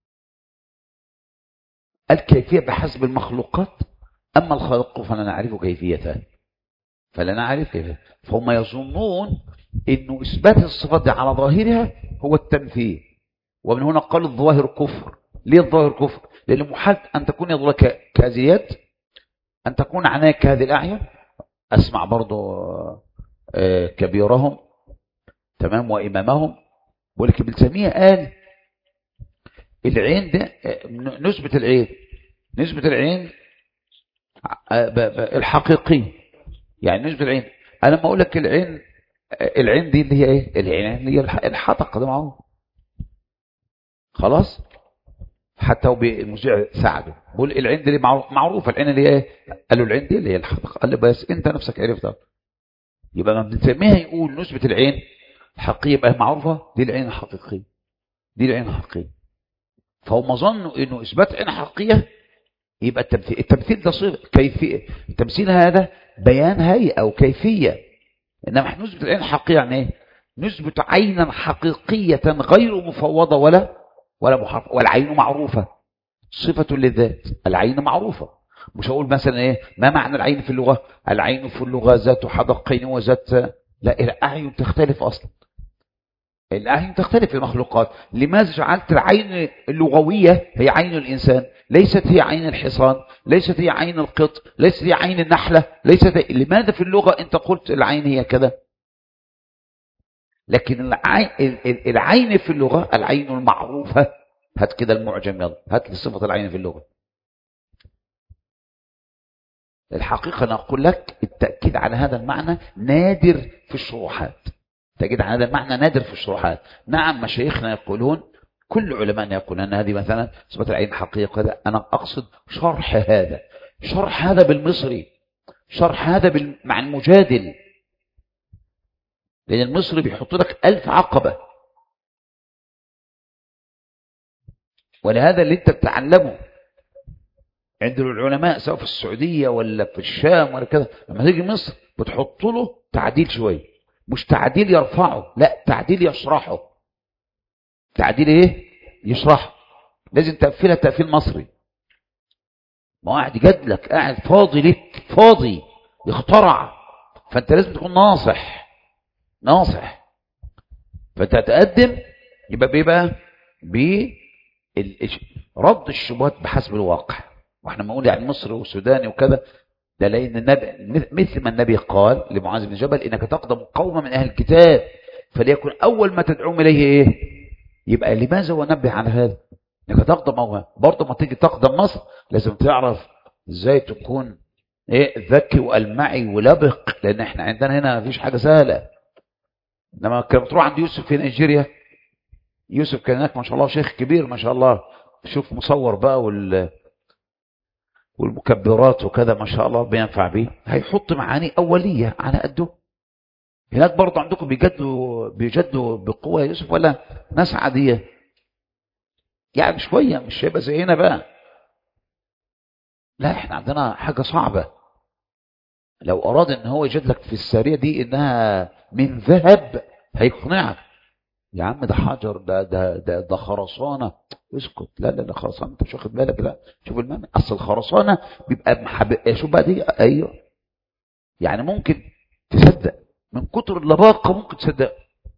الكيفية بحسب المخلوقات أما الخلق فلا نعرف كيفيتها فلا نعرف كيفيتها فهم يظنون أنه إثبات الصفات دي على ظاهرها هو التمثيل ومن هنا قال الظواهر كفر ليه الظاهر كفر لأن محال أن تكون يضلك كهذه اليد أن تكون عناك كهذه الأعين أسمع برضو كبيرهم تمام وإمامهم ولكن ابن تيمية قال العين ده نسبة العين نسبة العين الحقيقي يعني نسبة العين أنا لما أقول لك العين العين دي اللي هي إيه العين اللي هي الحدقة ده معروف خلاص حتى هو بمذيع ساعده بقول العين دي معروفة العين اللي هي ايه قال له العين دي اللي هي الحدقة قال له بس انت نفسك عرفتها يبقى لما بنسميها يقول نسبة العين الحقيقية يبقى معروفة دي العين الحقيقية دي العين الحقيقية فهم ظنوا انه اثبات عين حقيقية يبقى التمثيل التمثيل ده صفة كيفية التمثيل هذا بيان هيئة او كيفية انما احنا نثبت العين الحقيقية يعني ايه نثبت عينا حقيقية غير مفوضة ولا ولا محرف والعين معروفة صفة للذات العين معروفة مش هقول مثلا ايه ما معنى العين في اللغة العين في اللغة ذات حدقين وذات لا الأعين تختلف أصلا الأعين تختلف في المخلوقات لماذا جعلت العين اللغوية هي عين الإنسان ليست هي عين الحصان ليست هي عين القط ليست هي عين النحلة ليست هي... لماذا في اللغة أنت قلت العين هي كذا لكن العين, العين في اللغة العين المعروفة هات كده المعجم يلا هات لي صفة العين في اللغة الحقيقة أنا أقول لك التأكيد على هذا المعنى نادر في الشروحات تجد على هذا المعنى نادر في الشروحات نعم مشايخنا يقولون كل علماء يقولون أن هذه مثلا صفة العين حقيقة هذا أنا أقصد شرح هذا شرح هذا بالمصري شرح هذا مع المجادل لأن المصري بيحط لك ألف عقبة ولهذا اللي انت بتعلمه عند العلماء سواء في السعودية ولا في الشام ولا كذا لما تيجي مصر بتحط له تعديل شوية مش تعديل يرفعه لا تعديل يشرحه تعديل ايه يشرحه لازم تقفلها تقفيل مصري ما واحد جد لك قاعد فاضي لك فاضي اخترع فانت لازم تكون ناصح ناصح فانت تقدم يبقى بيبقى برد الشبهات بحسب الواقع واحنا ما نقول يعني مصري وسوداني وكذا ده لان النبي مثل ما النبي قال لمعاذ بن جبل انك تقدم قوما من اهل الكتاب فليكن اول ما تدعوهم اليه ايه يبقى لماذا هو نبه على هذا انك تقدم أو برضه ما تيجي تقدم مصر لازم تعرف ازاي تكون ايه ذكي والمعي ولبق لان احنا عندنا هنا مفيش حاجه سهله لما كانت بتروح عند يوسف في نيجيريا يوسف كان هناك ما شاء الله شيخ كبير ما شاء الله شوف مصور بقى وال والمكبرات وكذا ما شاء الله بينفع بيه هيحط معاني أولية على قده هناك برضه عندكم بيجدوا بيجدوا بقوة يا يوسف ولا ناس عادية يعني شوية مش هيبقى زي هنا بقى لا احنا عندنا حاجة صعبة لو أراد ان هو يجد لك في السارية دي انها من ذهب هيقنعك يا عم ده حجر ده ده ده, ده خرسانة اسكت لا لا لا خرسانة انت مش واخد بالك لا شوف المعنى اصل الخرسانة بيبقى محب... شوف بقى دي ايوه يعني ممكن تصدق من كتر اللباقة ممكن تصدق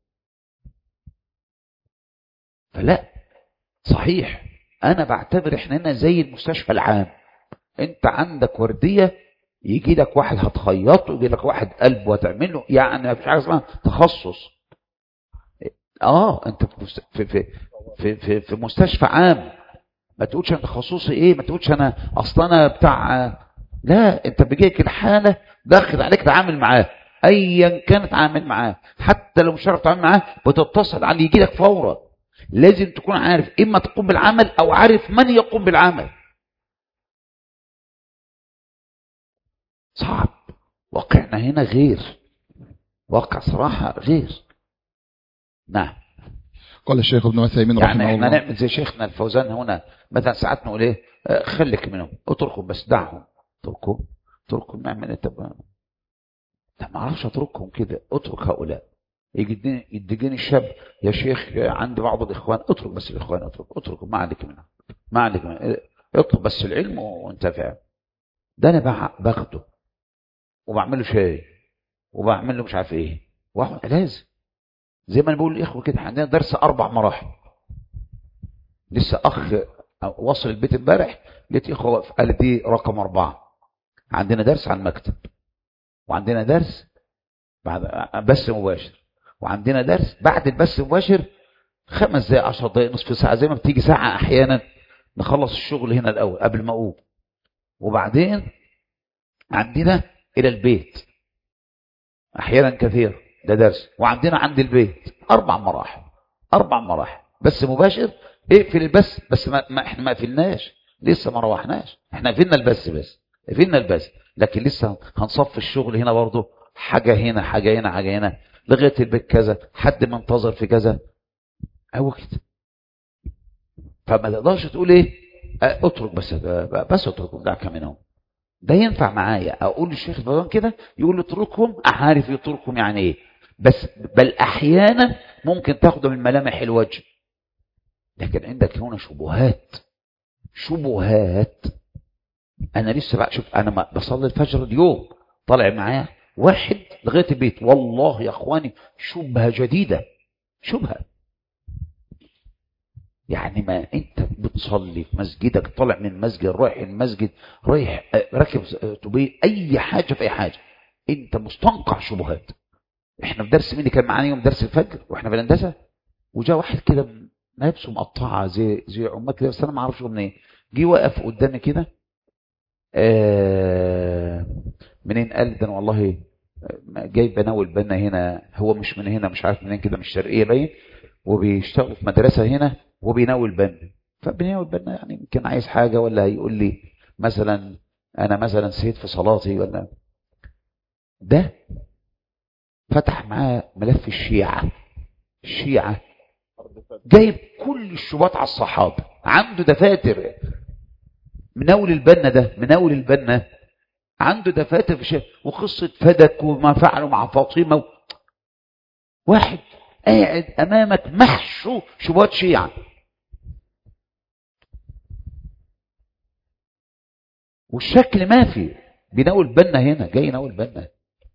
فلا صحيح انا بعتبر احنا هنا زي المستشفى العام انت عندك وردية يجي لك واحد هتخيطه يجي لك واحد قلب وتعمله يعني مفيش حاجه اسمها تخصص اه انت في في في في, في, في مستشفى عام ما تقولش انا تخصصي ايه ما تقولش انا اصلا انا بتاع لا انت بيجيك الحاله داخل عليك تعامل معاه ايا كان تعامل معاه حتى لو مش عارف تتعامل معاه بتتصل عليه يجي لك فورا لازم تكون عارف اما تقوم بالعمل او عارف من يقوم بالعمل صعب واقعنا هنا غير واقع صراحه غير نعم قال الشيخ ابن عثيمين يعني رحمه احنا الله نعمل زي شيخنا الفوزان هنا مثلا ساعات نقول ايه آه، خليك منهم اتركهم بس دعهم اتركهم اتركهم نعمل انت بقى لا ما اعرفش اتركهم كده اترك هؤلاء يجي يديني الشاب يا شيخ آه، عندي بعض الاخوان اترك بس الاخوان اترك اتركهم ما عليك منهم ما عليك منهم اه، اطلب بس العلم وانتفع ده انا بع- باخده وبعمل له شاي وبعمل له مش عارف ايه واحد لازم زي ما انا بقول للاخوه كده عندنا درس اربع مراحل لسه اخ وصل البيت امبارح لقيت اخوه واقف قال دي رقم اربعه عندنا درس على المكتب وعندنا درس بعد بث مباشر وعندنا درس بعد البث المباشر خمس دقائق 10 دقائق نصف ساعه زي ما بتيجي ساعه احيانا نخلص الشغل هنا الاول قبل ما اقوم وبعدين عندنا الى البيت احيانا كثير ده درس وعندنا عند البيت اربع مراحل اربع مراحل بس مباشر اقفل البث بس ما, ما احنا ما قفلناش لسه ما روحناش احنا قفلنا البث بس قفلنا البث لكن لسه هنصف الشغل هنا برضه حاجه هنا حاجه هنا حاجه هنا لغايه البيت كذا حد منتظر في كذا هو كده فما تقدرش تقول ايه اه، اترك بس بس اترك دعك منهم ده ينفع معايا اقول للشيخ الفلان كده يقول لي اتركهم عارف يتركهم يعني ايه بس بل احيانا ممكن تاخده من ملامح الوجه لكن عندك هنا شبهات شبهات انا لسه بقى شوف انا ما بصلي الفجر اليوم طالع معايا واحد لغايه البيت والله يا اخواني شبهه جديده شبهه يعني ما انت بتصلي في مسجدك طالع من مسجد رايح المسجد رايح اه، راكب اه، توبيه اي حاجه في اي حاجه انت مستنقع شبهات احنا في درس مين اللي كان معانا يوم درس الفجر واحنا في الهندسه وجاء واحد كده لابسه مقطعه زي زي عمال كده بس انا ما اعرفش هو منين جه واقف قدامي كده آه منين قال ده انا والله آه، جاي بناول بنا هنا هو مش من هنا مش عارف منين كده من الشرقيه باين وبيشتغل في مدرسه هنا وبيناول بنا فبيناول بنا يعني يمكن عايز حاجه ولا هيقول لي مثلا انا مثلا سهيت في صلاتي ولا ده فتح معاه ملف الشيعه الشيعه جايب كل الشبهات على الصحابه عنده دفاتر مناول البنا ده مناول البنا عنده دفاتر في شيء وقصه فدك وما فعلوا مع فاطمه و... واحد قاعد امامك محشو شبهات شيعة والشكل ما في بيناول بنا هنا جاي يناول بنا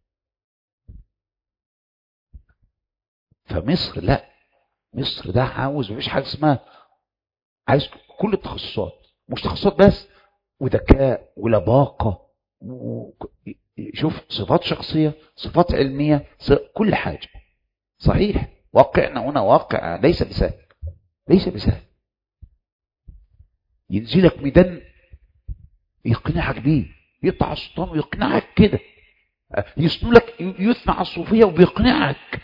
فمصر لا مصر ده عاوز مفيش حاجه اسمها عايز كل التخصصات مش تخصصات بس وذكاء ولباقه و... شوف صفات شخصيه صفات علميه ص... كل حاجه صحيح واقعنا هنا واقع ليس بسهل ليس بسهل ينزلك ميدان يقنعك بيه يطلع على السلطان ويقنعك كده يسنو لك يثنى على الصوفيه وبيقنعك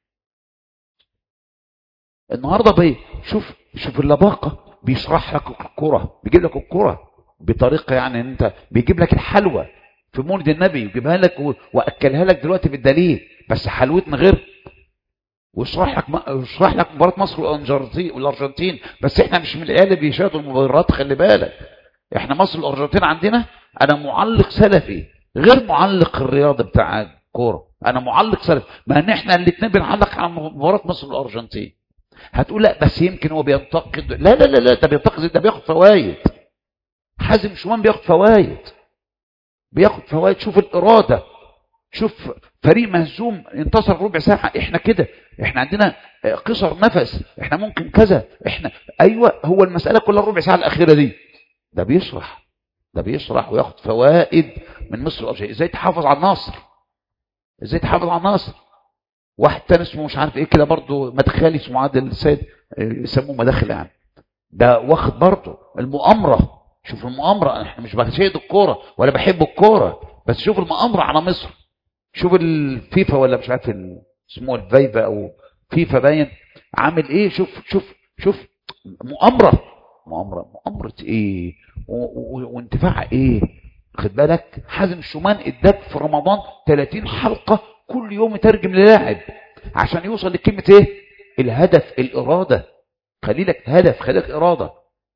النهارده بي شوف شوف اللباقه بيشرح لك الكرة بيجيب لك الكرة بطريقه يعني انت بيجيب لك الحلوى في مولد النبي ويجيبها لك واكلها لك دلوقتي بالدليل بس حلوتنا غير ويشرح لك يشرح لك مباراه مصر والارجنتين والارجنتين بس احنا مش من العيال اللي بيشاهدوا المباريات خلي بالك احنا مصر والارجنتين عندنا انا معلق سلفي غير معلق الرياضه بتاع الكوره انا معلق سلفي ما ان احنا الاثنين بنعلق على مباراه مصر والارجنتين هتقول لا بس يمكن هو بينتقد لا لا لا لا ده بينتقد ده بياخد فوائد حازم شومان بياخد فوائد بياخد فوائد شوف الاراده شوف فريق مهزوم انتصر ربع ساعه احنا كده احنا عندنا قصر نفس احنا ممكن كذا احنا ايوه هو المساله كلها الربع ساعه الاخيره دي ده بيشرح ده بيشرح وياخد فوائد من مصر والارجنتين ازاي تحافظ على النصر ازاي تحافظ على النصر واحد تاني اسمه مش عارف ايه كده برضه مدخلي اسمه عادل السيد يسموه مداخل يعني ده واخد برضه المؤامره شوف المؤامره احنا مش بشهد الكوره ولا بحب الكوره بس شوف المؤامره على مصر شوف الفيفا ولا مش عارف اسمه الفيفا او فيفا باين عامل ايه شوف شوف شوف مؤامره مؤامره مؤامره ايه وانتفاع ايه خد بالك حازم شومان اداك في رمضان 30 حلقه كل يوم يترجم للاعب عشان يوصل لكلمه ايه الهدف الاراده خلي لك هدف خلي لك اراده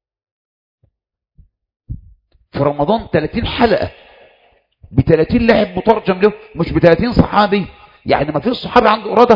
في رمضان 30 حلقه ب 30 لاعب مترجم له مش ب 30 صحابي يعني ما فيش صحابي عنده اراده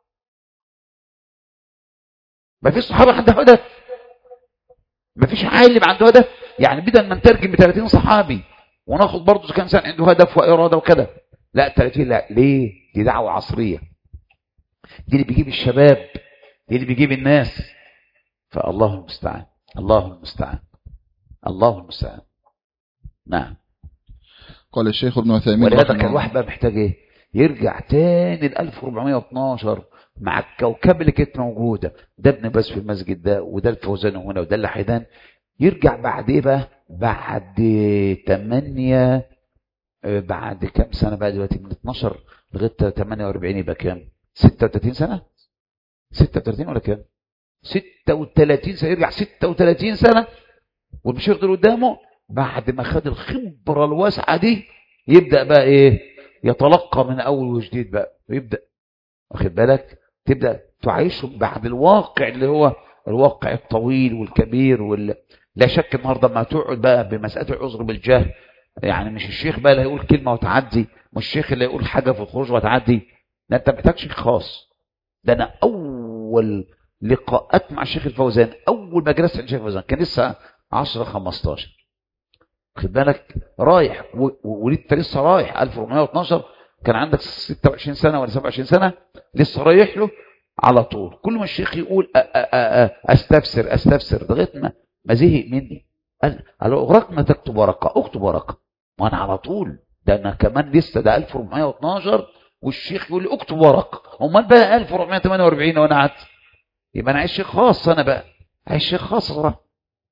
ما فيش صحابي عنده هدف ما فيش عالم عنده هدف يعني بدل ما نترجم ب 30 صحابي وناخد برضه كان انسان عنده هدف واراده وكده لا 30 لا ليه دي دعوه عصريه دي اللي بيجيب الشباب دي اللي بيجيب الناس فالله المستعان الله المستعان الله المستعان نعم قال الشيخ ابن عثيمين ولهذا كان الواحد بقى محتاج ايه يرجع تاني ل 1412 مع الكوكب اللي كانت موجوده ده ابن باز في المسجد ده وده الفوزان هنا وده اللي حيدان يرجع بعد ايه بقى بعد 8 بعد كام سنه بقى دلوقتي من 12 لغايه 48 يبقى كام 36 سنه 36 ولا كام 36 سنه يرجع 36 سنه والمش يفضل قدامه بعد ما خد الخبره الواسعه دي يبدا بقى ايه يتلقى من اول وجديد بقى ويبدا واخد بالك تبدا تعيشه بعد الواقع اللي هو الواقع الطويل والكبير وال... لا شك النهارده ما تقعد بقى بمساله العذر بالجهل يعني مش الشيخ بقى اللي هيقول كلمه وتعدي مش الشيخ اللي يقول حاجه في الخروج وتعدي ده انت محتاج شيخ خاص ده انا اول لقاءات مع الشيخ الفوزان اول ما جلست عند الشيخ الفوزان كان لسه 10 15 خد بالك رايح ولسه لسه رايح 1412 كان عندك 26 سنه ولا 27 سنه لسه رايح له على طول كل ما الشيخ يقول أ أ أ استفسر استفسر لغايه ما ما زهق مني قال قال رغم تكتب ورقه اكتب ورقه وانا على طول ده انا كمان لسه ده 1412 والشيخ يقول لي اكتب ورقه امال بقى 1448 وانا قعدت يبقى انا عايز شيخ خاص انا بقى عايز شيخ خاص صراحه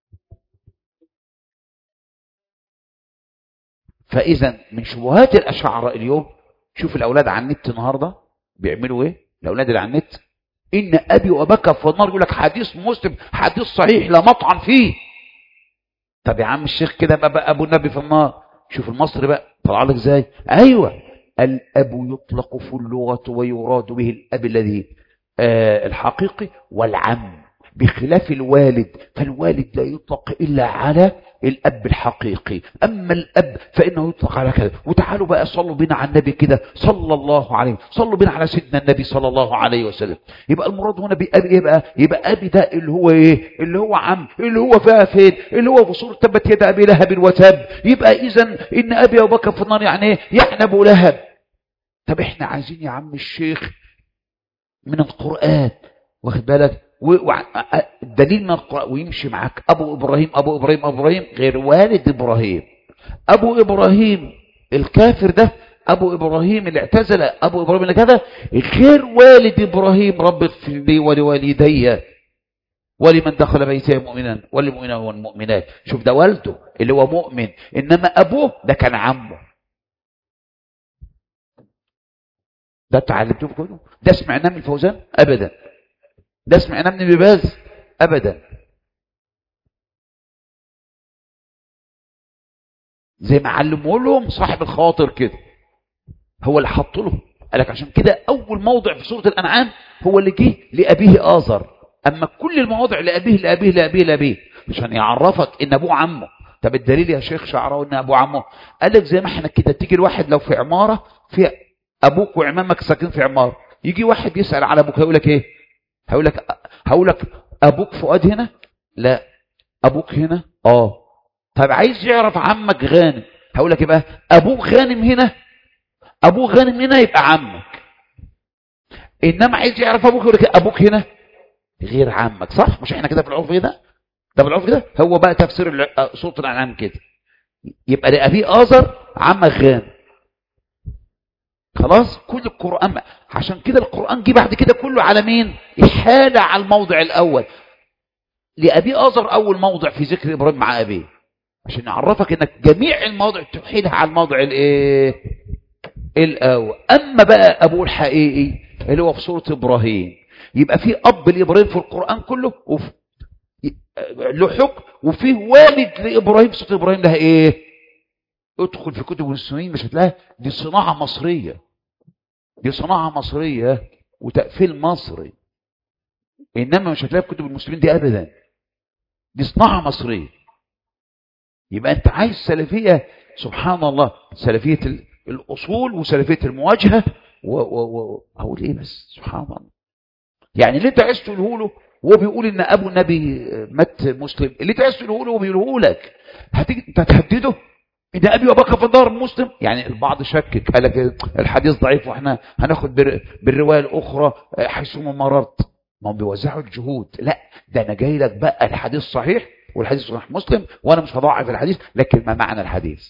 فاذا من شبهات الاشاعره اليوم شوف الاولاد على النت النهارده بيعملوا ايه الاولاد اللي على النت ان ابي واباك في النار يقول لك حديث مسلم حديث صحيح لا مطعن فيه طب يا عم الشيخ كده بقى ابو النبي في النار شوف المصري بقى طلع لك ازاي ايوه الاب يطلق في اللغه ويراد به الاب الذي آه الحقيقي والعم بخلاف الوالد فالوالد لا يطلق الا على الأب الحقيقي أما الأب فإنه يطلق على كذا وتعالوا بقى صلوا بنا على النبي كده صلى الله عليه صلوا بنا على سيدنا النبي صلى الله عليه وسلم يبقى المراد هنا بأبي يبقى يبقى أبي ده اللي هو إيه اللي هو عم اللي هو فيها فين اللي هو في صورة تبت يد أبي لهب وتب يبقى إذا إن أبي أبو بكر في النار يعني إيه يعني أبو لهب طب إحنا عايزين يا عم الشيخ من القرآن واخد بالك الدليل من القرآن ويمشي معاك أبو إبراهيم أبو إبراهيم أبو إبراهيم غير والد إبراهيم أبو إبراهيم الكافر ده أبو إبراهيم اللي اعتزل أبو إبراهيم اللي كذا غير والد إبراهيم رب اغفر لي ولوالدي ولمن دخل بيتي مؤمنا وللمؤمنين والمؤمنات شوف ده والده اللي هو مؤمن إنما أبوه ده كان عمه ده تعلمتوه في كله ده سمعناه من الفوزان أبدا ده سمعناه من ابن باز ابدا زي ما علموا لهم صاحب الخاطر كده هو اللي حط لهم قال لك عشان كده اول موضع في سوره الانعام هو اللي جه لابيه ازر اما كل المواضع لابيه لابيه لابيه لابيه عشان يعرفك ان ابوه عمه طب الدليل يا شيخ شعراوي ان ابوه عمه قال لك زي ما احنا كده تيجي الواحد لو في عماره في ابوك وعمامك ساكنين في عماره يجي واحد يسال على ابوك يقول لك ايه هقول لك هقول لك ابوك فؤاد هنا لا ابوك هنا اه طب عايز يعرف عمك غانم هقول لك يبقى ابوك غانم هنا ابوك غانم هنا يبقى عمك انما عايز يعرف ابوك يقول لك ابوك هنا غير عمك صح مش احنا كده في العرف كده ده بالعرف كده هو بقى تفسير سوره الانعام كده يبقى لابي ازر عمك غانم خلاص كل القرآن عشان كده القرآن جه بعد كده كله على مين إحالة على الموضع الأول لأبي أزر أول موضع في ذكر إبراهيم مع أبيه عشان يعرفك إنك جميع المواضع تحيلها على الموضع الإيه الأول أما بقى أبوه الحقيقي اللي هو في سورة إبراهيم يبقى في أب لإبراهيم في القرآن كله وفي له حكم وفيه والد لإبراهيم في سورة إبراهيم لها إيه ادخل في كتب المسلمين مش هتلاقيها دي صناعة مصرية دي صناعة مصرية وتقفيل مصري إنما مش هتلاقيها في كتب المسلمين دي أبدا دي صناعة مصرية يبقى أنت عايز سلفية سبحان الله سلفية الأصول وسلفية المواجهة و و و أقول إيه بس سبحان الله يعني اللي أنت عايز تقوله له وهو بيقول إن أبو النبي مات مسلم اللي أنت عايز تقوله له وبيقوله لك هتيجي أنت تهدده ده أبي وبكر في الدار مسلم يعني البعض شكك قال لك الحديث ضعيف واحنا هناخد بالرواية الأخرى حيثما مررت ما هم بيوزعوا الجهود لا ده أنا جاي لك بقى الحديث صحيح والحديث صحيح مسلم وأنا مش هضاعف الحديث لكن ما معنى الحديث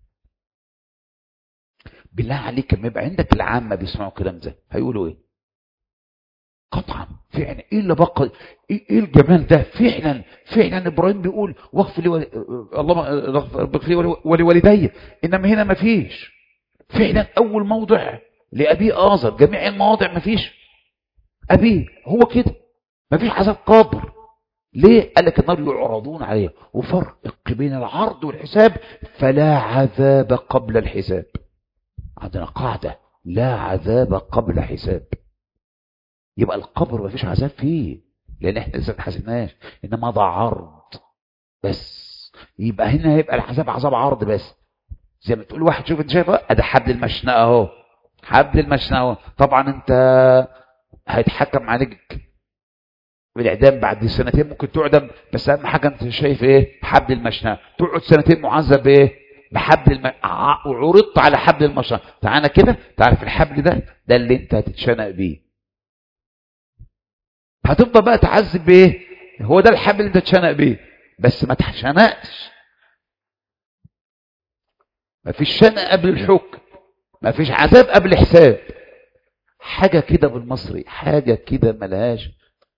بالله عليك لما يبقى عندك العامة بيسمعوا الكلام ده هيقولوا ايه قطعا فعلا ايه اللي بقى ايه الجمال ده فعلا فعلا ابراهيم بيقول واغفر لي ولي... اللهم اغفر لي ولوالدي انما هنا ما فيش فعلا اول موضع لابيه ازر جميع المواضع ما فيش ابيه هو كده ما فيش عذاب قبر ليه قال لك النار يعرضون عليه وفرق بين العرض والحساب فلا عذاب قبل الحساب عندنا قاعدة لا عذاب قبل حساب يبقى القبر ما فيش عذاب فيه لان احنا لسه ما حاسبناش انما ده عرض بس يبقى هنا هيبقى العذاب عذاب عرض بس زي ما تقول واحد شوف انت شايف ده حبل المشنقه اهو حبل المشنقه اهو طبعا انت هيتحكم عليك بالاعدام بعد سنتين ممكن تعدم بس اهم حاجه انت شايف ايه حبل المشنقه تقعد سنتين معذب بايه بحبل الم... وعرضت على حبل المشنقه تعالى كده تعرف الحبل ده ده اللي انت هتتشنق بيه هتفضل بقى تعذب بايه هو ده الحبل اللي انت تشنق بيه بس ما تشنقش ما فيش شنق قبل الحكم ما فيش عذاب قبل حساب حاجة كده بالمصري حاجة كده ملهاش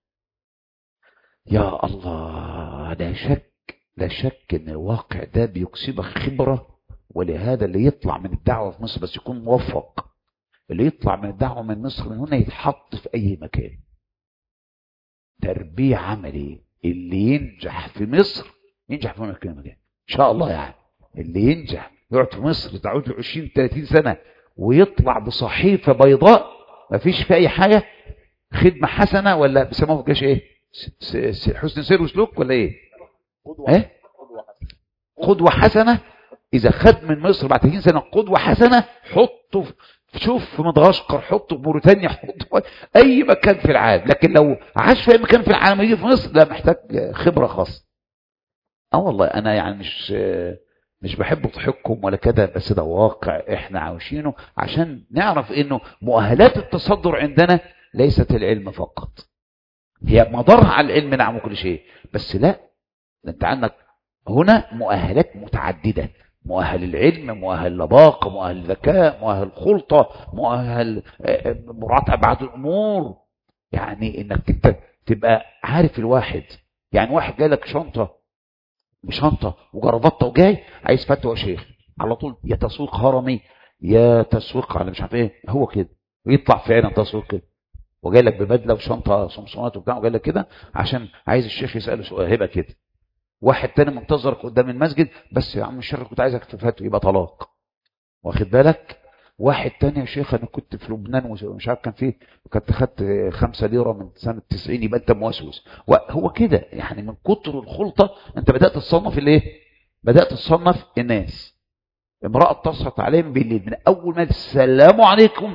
يا الله لا شك لا شك ان الواقع ده بيكسبك خبرة ولهذا اللي يطلع من الدعوة في مصر بس يكون موفق اللي يطلع من الدعوة من مصر من هنا يتحط في اي مكان تربية عملي اللي ينجح في مصر ينجح في مكان مكان ان شاء الله يعني اللي ينجح يقعد في مصر تعود له 20 30 سنة ويطلع بصحيفة بيضاء ما فيش في اي حاجة خدمة حسنة ولا بيسموها في الجيش ايه حسن سير وسلوك ولا ايه ايه قدوة حسنة إذا خد من مصر بعد 30 سنة قدوة حسنة حطه في شوف في مدغشقر حطه في موريتانيا حطه في أي مكان في العالم لكن لو عاش في أي مكان في العالم يجي في مصر لا محتاج خبرة خاصة اه والله أنا يعني مش مش بحب اضحككم ولا كده بس ده واقع احنا عايشينه عشان نعرف انه مؤهلات التصدر عندنا ليست العلم فقط هي مدارها على العلم نعم كل شيء بس لا ده انت عندك هنا مؤهلات متعددة مؤهل العلم مؤهل لباقة مؤهل ذكاء مؤهل خلطة مؤهل مراعاة أبعاد الأمور يعني انك انت تبقى عارف الواحد يعني واحد جالك شنطة بشنطة وجربطة وجاي عايز فتوى شيخ على طول يا تسويق هرمي يا تسويق على مش عارف ايه هو كده ويطلع فعلا تسويق كده وجاي لك ببدله وشنطه صمصونات وبتاع وجاي لك كده عشان عايز الشيخ يساله سؤال هيبقى كده واحد تاني منتظرك قدام المسجد بس يا عم الشيخ كنت عايزك تفتوى يبقى طلاق واخد بالك واحد تاني يا شيخ انا كنت في لبنان ومش عارف كان فيه كنت خدت خمسة ليرة من سنة 90 يبقى انت موسوس هو كده يعني من كتر الخلطة انت بدأت تصنف الايه بدأت تصنف الناس امرأة اتصلت عليهم بالليل من اول ما السلام عليكم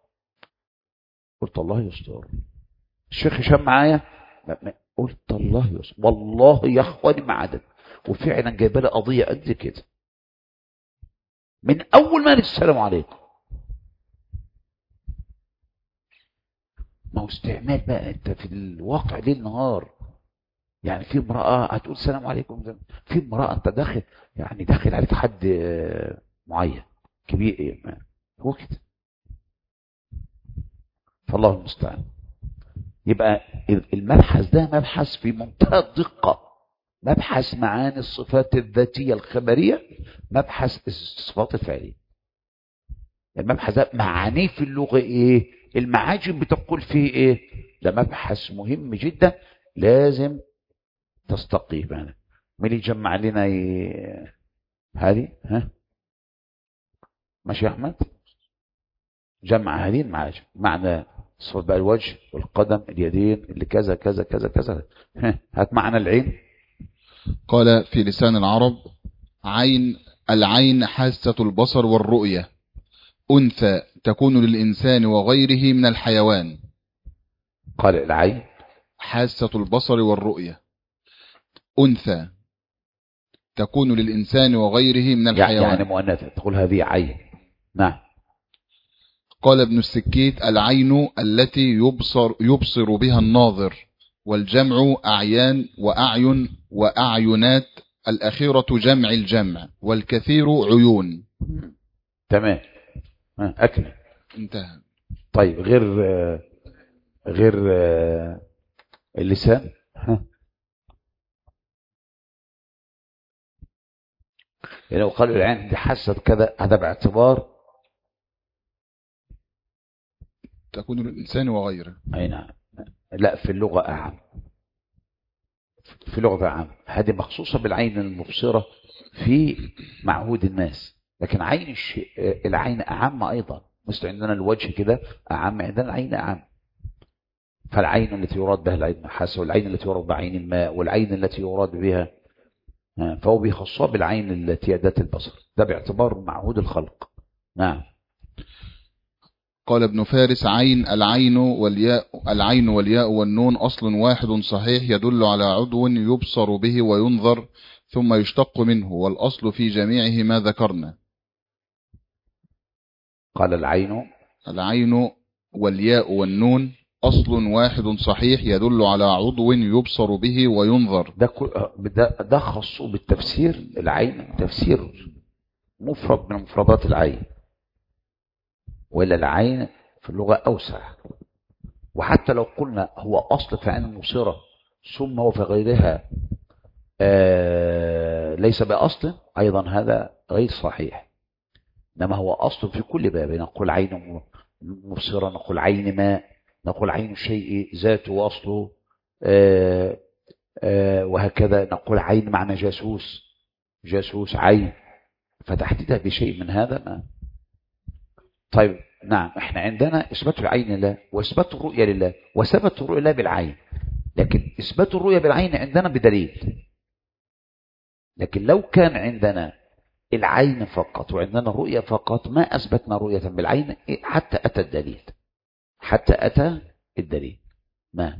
قلت الله يستر الشيخ هشام معايا قلت الله يستر والله يا اخواني ما عدد وفعلا جايبه لي قضيه قد كده من اول ما السلام عليكم ما هو استعمال بقى انت في الواقع ليل نهار يعني في امرأة هتقول السلام عليكم في امرأة انت داخل يعني داخل عليك حد معين كبير هو كده فالله المستعان يبقى المبحث ده مبحث في منتهى الدقة مبحث معاني الصفات الذاتية الخبرية مبحث الصفات الفعلية المبحث ده معانيه في اللغة ايه المعاجم بتقول فيه ايه ده مبحث مهم جدا لازم تستقيم يعني مين يجمع لنا ي... هذه ها ماشي يا احمد جمع هذه المعاجم معنى صفات بقى الوجه والقدم اليدين اللي كذا كذا كذا كذا هات معنى العين قال في لسان العرب عين العين حاسة البصر والرؤية أنثى تكون للإنسان وغيره من الحيوان قال العين حاسة البصر والرؤية أنثى تكون للإنسان وغيره من الحيوان يعني مؤنثة تقول هذه عين نعم قال ابن السكيت العين التي يبصر, يبصر بها الناظر والجمع أعيان وأعين وأعينات الأخيرة جمع الجمع والكثير عيون تمام أكمل انتهى طيب غير غير اللسان ها يعني لو قالوا العين دي حست كذا هذا باعتبار تكون للإنسان وغيره أي نعم لا في اللغة أعم في لغة أعم هذه مخصوصة بالعين المبصرة في معهود الناس لكن عين الشيء العين أعم أيضا مثل عندنا الوجه كده أعم عندنا العين أعم فالعين التي يراد بها العين النحاس والعين التي يراد بها عين الماء والعين التي يراد بها فهو بيخصها بالعين التي ذات البصر ده باعتبار معهود الخلق نعم قال ابن فارس عين العين والياء العين والياء والنون أصل واحد صحيح يدل على عضو يبصر به وينظر ثم يشتق منه والأصل في جميعه ما ذكرنا قال العين العين والياء والنون أصل واحد صحيح يدل على عضو يبصر به وينظر ده ده, ده خصه بالتفسير العين تفسير مفرد من مفردات العين وإلا العين في اللغة أوسع وحتى لو قلنا هو أصل في عين المبصرة ثم هو في غيرها آه ليس بأصل أيضا هذا غير صحيح إنما هو أصل في كل باب نقول عين مبصرة نقول عين ماء نقول عين شيء ذاته وأصله آه آه وهكذا نقول عين معنى جاسوس جاسوس عين فتحديدها بشيء من هذا ما طيب نعم احنا عندنا اثبات العين لله واثبات الرؤيه لله وثبت الرؤيه لله بالعين لكن اثبات الرؤيه بالعين عندنا بدليل لكن لو كان عندنا العين فقط وعندنا الرؤية فقط ما أثبتنا رؤية بالعين حتى أتى الدليل حتى أتى الدليل ما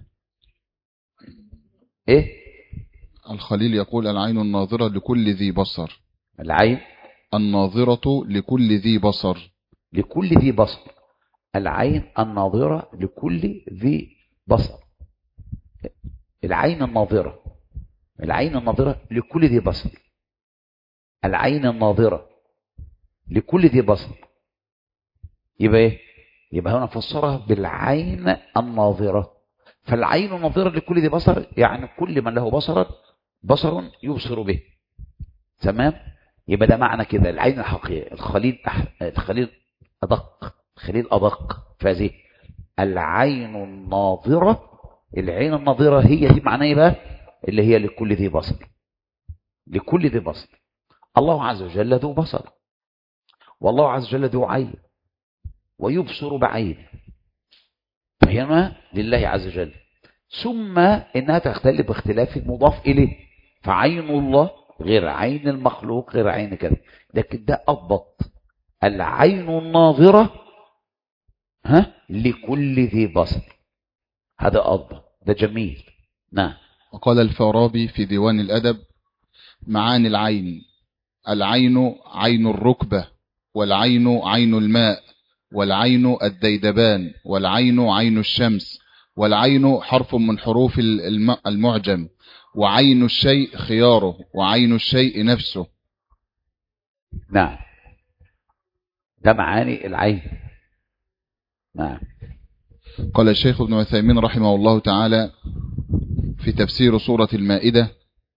إيه الخليل يقول العين الناظرة لكل ذي بصر العين الناظرة لكل ذي بصر لكل ذي بصر العين الناظرة لكل ذي بصر العين الناظرة العين الناظرة لكل ذي بصر العين الناظرة لكل ذي بصر يبقى ايه يبقى هنا فسرها بالعين الناظرة فالعين الناظرة لكل ذي بصر يعني كل من له بصر بصر يبصر به تمام يبقى ده معنى كده العين الحقيقية الخليل أح... الخليل أدق الخليل أدق فهذه العين الناظرة العين الناظرة هي دي معناه بقى اللي هي لكل ذي بصر لكل ذي بصر الله عز وجل ذو بصر والله عز وجل ذو عين ويبصر بعين فهنا لله عز وجل ثم انها تختلف باختلاف المضاف اليه فعين الله غير عين المخلوق غير عين كذا لكن ده اضبط العين الناظره ها لكل ذي بصر هذا أضبط ده جميل نعم وقال الفارابي في ديوان الأدب معاني العين العين عين الركبة والعين عين الماء والعين الديدبان والعين عين الشمس والعين حرف من حروف المعجم وعين الشيء خياره وعين الشيء نفسه نعم ده معاني العين نعم قال الشيخ ابن عثيمين رحمه الله تعالى في تفسير سورة المائدة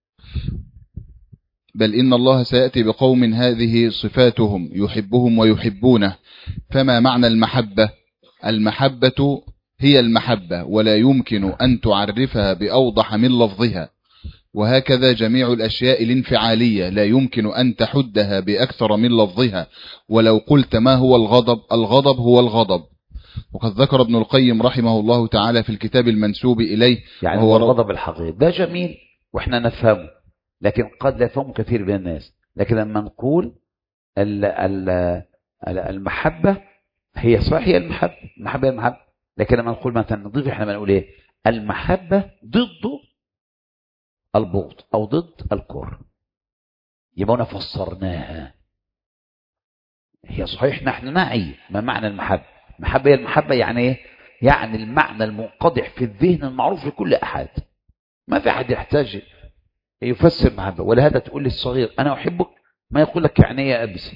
بل إن الله سيأتي بقوم هذه صفاتهم يحبهم ويحبونه فما معنى المحبة المحبة هي المحبة ولا يمكن أن تعرفها بأوضح من لفظها وهكذا جميع الأشياء الانفعالية لا يمكن أن تحدها بأكثر من لفظها ولو قلت ما هو الغضب الغضب هو الغضب وقد ذكر ابن القيم رحمه الله تعالى في الكتاب المنسوب إليه يعني هو الغضب الحقيقي ده جميل وإحنا نفهمه لكن قد لا يفهمه كثير من الناس لكن لما نقول ال ال المحبة هي صحيح هي المحبة المحبة هي المحبة لكن لما نقول مثلا نضيف احنا بنقول ايه المحبة ضد البغض او ضد الكره يبقى هنا فسرناها هي صحيح نحن نعي ما معنى المحبة المحبة هي المحبة يعني ايه يعني المعنى المنقضح في الذهن المعروف لكل احد ما في احد يحتاج يفسر محبة ولهذا تقول للصغير انا احبك ما يقول لك يعني ايه يا ابسي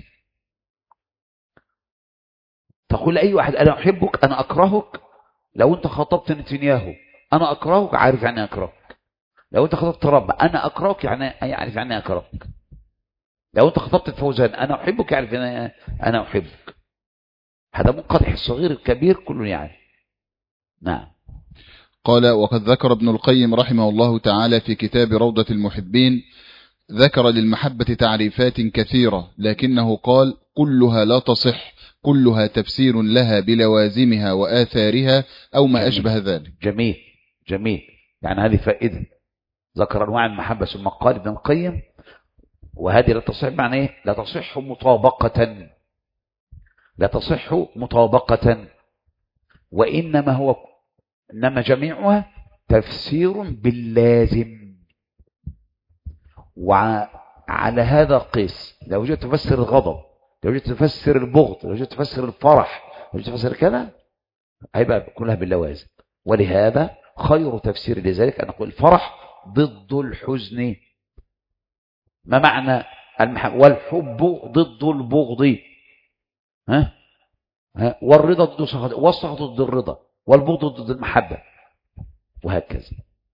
تقول لأي واحد أنا أحبك أنا أكرهك لو أنت خطبت نتنياهو أنا أكرهك عارف يعني أكرهك لو أنت خطبت رب أنا أكرهك يعني يعرف يعني أكرهك لو أنت خطبت الفوزان أنا أحبك يعرف يعني أنا أحبك هذا منقطع الصغير الكبير كله يعني نعم قال وقد ذكر ابن القيم رحمه الله تعالى في كتاب روضة المحبين ذكر للمحبة تعريفات كثيرة لكنه قال كلها لا تصح كلها تفسير لها بلوازمها وآثارها أو ما أشبه ذلك جميل جميل يعني هذه فائدة ذكر أنواع المحبة ثم قال ابن القيم وهذه لا تصح معنى ايه لا تصح مطابقة لا تصح مطابقة وإنما هو إنما جميعها تفسير باللازم وعلى هذا قيس لو جيت تفسر الغضب لو جيت تفسر البغض لو جيت تفسر الفرح لو جيت تفسر كذا هيبقى كلها باللوازم ولهذا خير تفسير لذلك أن نقول الفرح ضد الحزن ما معنى المحب والحب ضد البغض ها ها والرضا ضد السخط والسخط ضد الرضا والبغض ضد المحبة وهكذا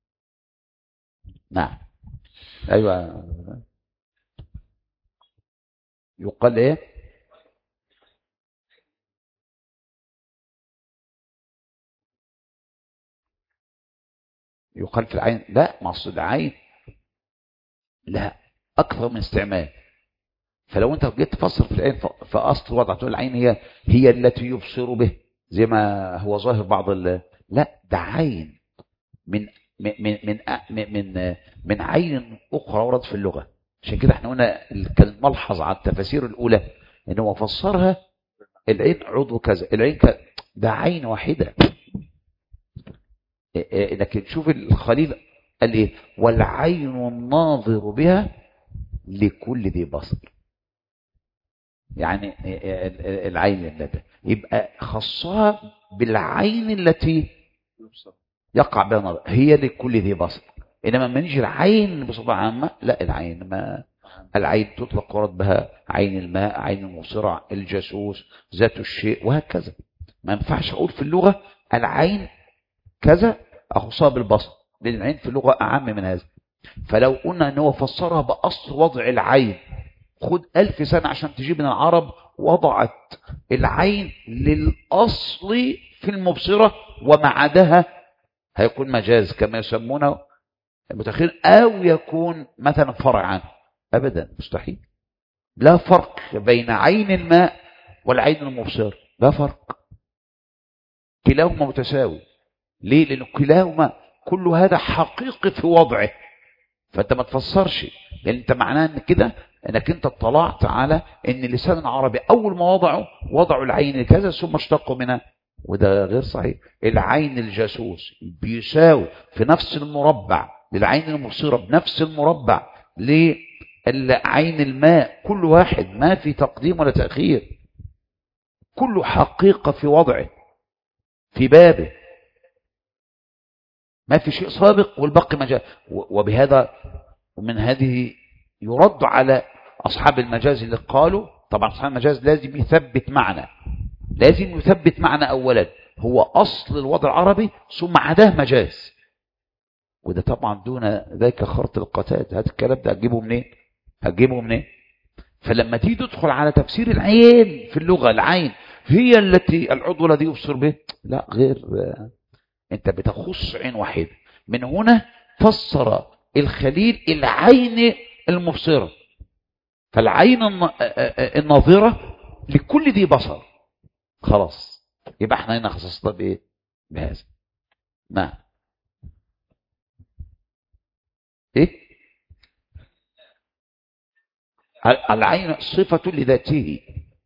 نعم أيوة يقال ايه يقال في العين لا مقصود العين لا أكثر من استعمال فلو أنت جيت تفسر في العين فأصل وضع تقول العين هي هي التي يبصر به زي ما هو ظاهر بعض ال... لا ده عين من من من من من, من عين أخرى ورد في اللغة عشان كده احنا قلنا الملحظ على التفاسير الأولى ان هو فسرها العين عضو كذا العين كذا ده عين واحدة لكن شوف الخليل قال ايه والعين الناظر بها لكل ذي بصر يعني العين التي يبقى خصها بالعين التي يقع بها نظر هي لكل ذي بصر انما لما نيجي العين بصفه عامه لا العين ما العين تطلق ورد بها عين الماء عين المصرع الجاسوس ذات الشيء وهكذا ما ينفعش اقول في اللغه العين كذا اخصها بالبصر لان العين في اللغه اعم من هذا فلو قلنا ان هو فسرها باصل وضع العين خد ألف سنة عشان تجيب من العرب وضعت العين للأصل في المبصرة وما عداها هيكون مجاز كما يسمونه المتأخرين أو يكون مثلا فرع عنه أبدا مستحيل لا فرق بين عين الماء والعين المبصرة لا فرق كلاهما متساوي ليه لأن كلاهما كل هذا حقيقي في وضعه فأنت ما تفسرش لأن أنت معناه أن كده انك انت اطلعت على ان اللسان العربي اول ما وضعه وضعوا العين كذا ثم اشتقوا منها وده غير صحيح العين الجاسوس بيساوي في نفس المربع للعين المبصرة بنفس المربع لعين الماء كل واحد ما في تقديم ولا تأخير كل حقيقة في وضعه في بابه ما في شيء سابق والباقي مجال وبهذا ومن هذه يرد على أصحاب المجاز اللي قالوا طبعا أصحاب المجاز لازم يثبت معنى لازم يثبت معنى أولا هو أصل الوضع العربي ثم عداه مجاز وده طبعا دون ذاك خرط القتاد هذا الكلام ده هتجيبه منين هتجيبه منين فلما تيجي تدخل على تفسير العين في اللغة العين هي التي العضو الذي يبصر به لا غير انت بتخص عين واحدة من هنا فسر الخليل العين المبصرة فالعين الناظرة لكل ذي بصر خلاص يبقى احنا هنا خصصنا بايه بهذا نعم ايه العين صفة لذاته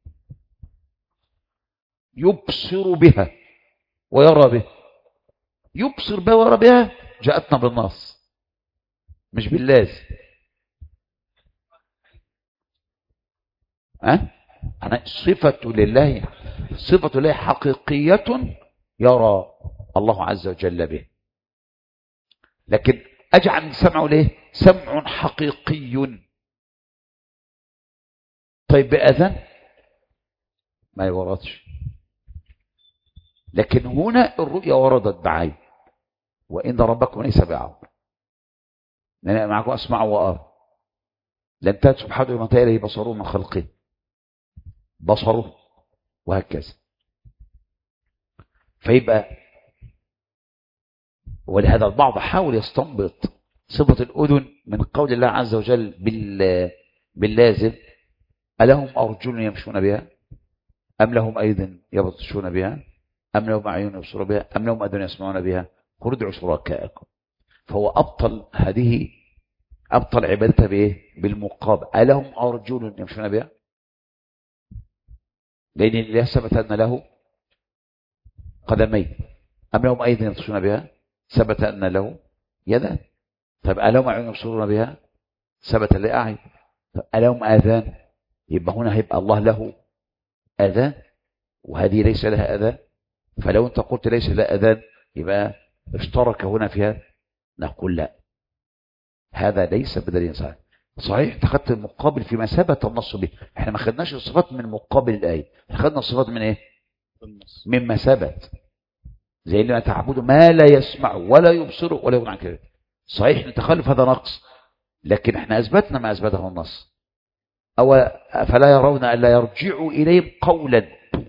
يبصر بها ويرى بها يبصر بها ويرى بها جاءتنا بالنص مش باللازم أه؟ أنا صفة لله صفة لله حقيقية يرى الله عز وجل به لكن أجعل سمعه ليه سمع حقيقي طيب بأذن ما يوردش لكن هنا الرؤيا وردت بعين وإن ربكم ليس بعور لأن معكم أسمع وأرى لن تات سبحانه وتعالى إليه بصره من خلقه بصره وهكذا فيبقى ولهذا البعض حاول يستنبط صفة الأذن من قول الله عز وجل بال باللازم ألهم أرجل يمشون بها أم لهم أيضا يبطشون بها أم لهم أعين يبصرون بها أم لهم أذن يسمعون بها قل ادعوا شركائكم فهو أبطل هذه أبطل عبادته بإيه بالمقابل ألهم أرجل يمشون بها لأن الله ثبت أن له قدمين أم لهم أيضا يبطشون بها ثبت أن له يدان طيب ألهم أعين يبصرون بها ثبت لأعين طيب ألهم آذان يبقى هنا هيبقى الله له أذان وهذه ليس لها أذان فلو أنت قلت ليس لها أذان يبقى اشترك هنا في هذا نقول لا هذا ليس بدليل صحيح صحيح انت خدت المقابل فيما ثبت النص به احنا ما خدناش الصفات من مقابل الآية احنا خدنا الصفات من ايه مما ثبت زي اللي تعبدوا ما لا يسمع ولا يبصر ولا يغنى عن كده صحيح نتخلف هذا نقص لكن احنا اثبتنا ما اثبته النص أو فلا يرون ألا يرجعوا إليهم قولا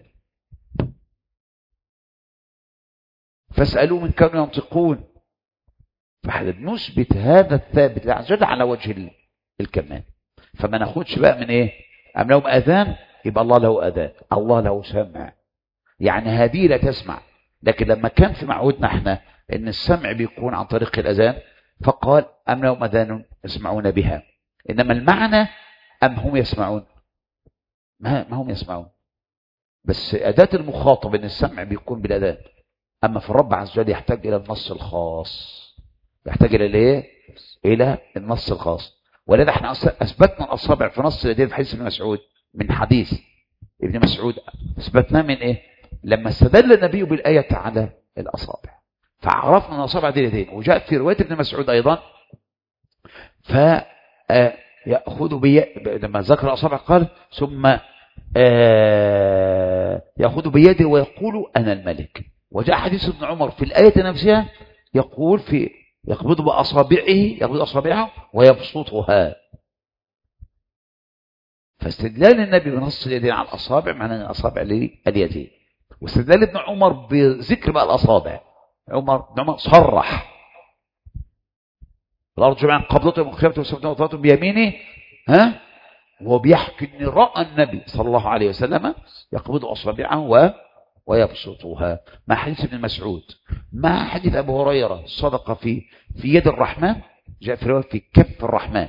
فاسألوا من كانوا ينطقون فاحنا بنثبت هذا الثابت لعزل على وجه الكمال فما ناخدش بقى من ايه أم لهم أذان يبقى الله له أذان الله له سمع يعني هذه لا تسمع لكن لما كان في معودنا احنا ان السمع بيكون عن طريق الأذان فقال أم لهم أذان يسمعون بها إنما المعنى أم هم يسمعون ما, ما هم يسمعون بس أداة المخاطب إن السمع بيكون بالأداة أما في الرب عز وجل يحتاج إلى النص الخاص يحتاج إلى الإيه؟ إلى النص الخاص ولذا احنا أثبتنا الأصابع في نص اليدين في حديث ابن مسعود من حديث ابن مسعود أثبتناه من إيه؟ لما استدل النبي بالآية على الأصابع فعرفنا أن الأصابع دي اليدين وجاء في رواية ابن مسعود أيضا فيأخذ بي لما ذكر الأصابع قال ثم يأخذ بيده ويقول أنا الملك وجاء حديث ابن عمر في الآية نفسها يقول في يقبض بأصابعه يقبض أصابعه ويبسطها فاستدلال النبي بنص اليدين على الأصابع معناه أن الأصابع لليدين واستدلال ابن عمر بذكر بقى الأصابع عمر بن عمر صرح الأرض جميعا قبضته ومخيبته وسبته وطاته بيمينه ها وهو بيحكي ان رأى النبي صلى الله عليه وسلم يقبض أصابعه و... ويبسطها مع حديث ابن مسعود مع حديث أبو هريرة صدق في في يد الرحمن جاء في رواية في كف الرحمن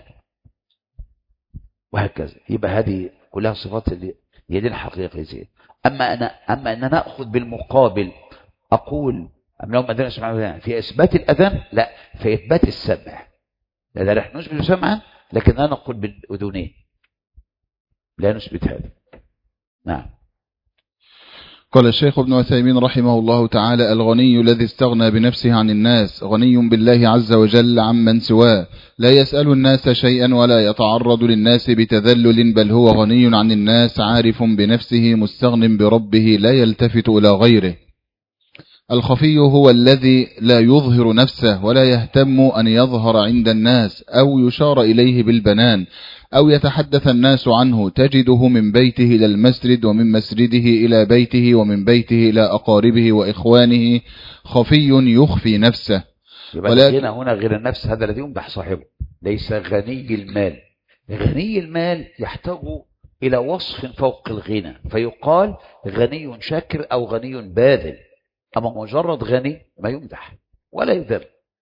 وهكذا يبقى هذه كلها صفات اليدين الحقيقية أما أنا أما أن أنا أخذ بالمقابل أقول أم لهم أذان سمعوا في إثبات الأذان لا في إثبات السمع لا نحن نثبت سمعا لكن لا نقول بالأذنين لا نثبت هذا نعم قال الشيخ ابن عثيمين رحمه الله تعالى الغني الذي استغنى بنفسه عن الناس غني بالله عز وجل عمن سواه لا يسأل الناس شيئا ولا يتعرض للناس بتذلل بل هو غني عن الناس عارف بنفسه مستغن بربه لا يلتفت إلى غيره الخفي هو الذي لا يظهر نفسه ولا يهتم أن يظهر عند الناس أو يشار إليه بالبنان أو يتحدث الناس عنه تجده من بيته إلى المسجد ومن مسجده إلى بيته ومن بيته إلى أقاربه وإخوانه خفي يخفي نفسه يبقى ولكن هنا غير النفس هذا الذي يمدح صاحبه ليس غني المال غني المال يحتاج إلى وصف فوق الغنى فيقال غني شاكر أو غني باذل أما مجرد غني ما يمدح ولا يذم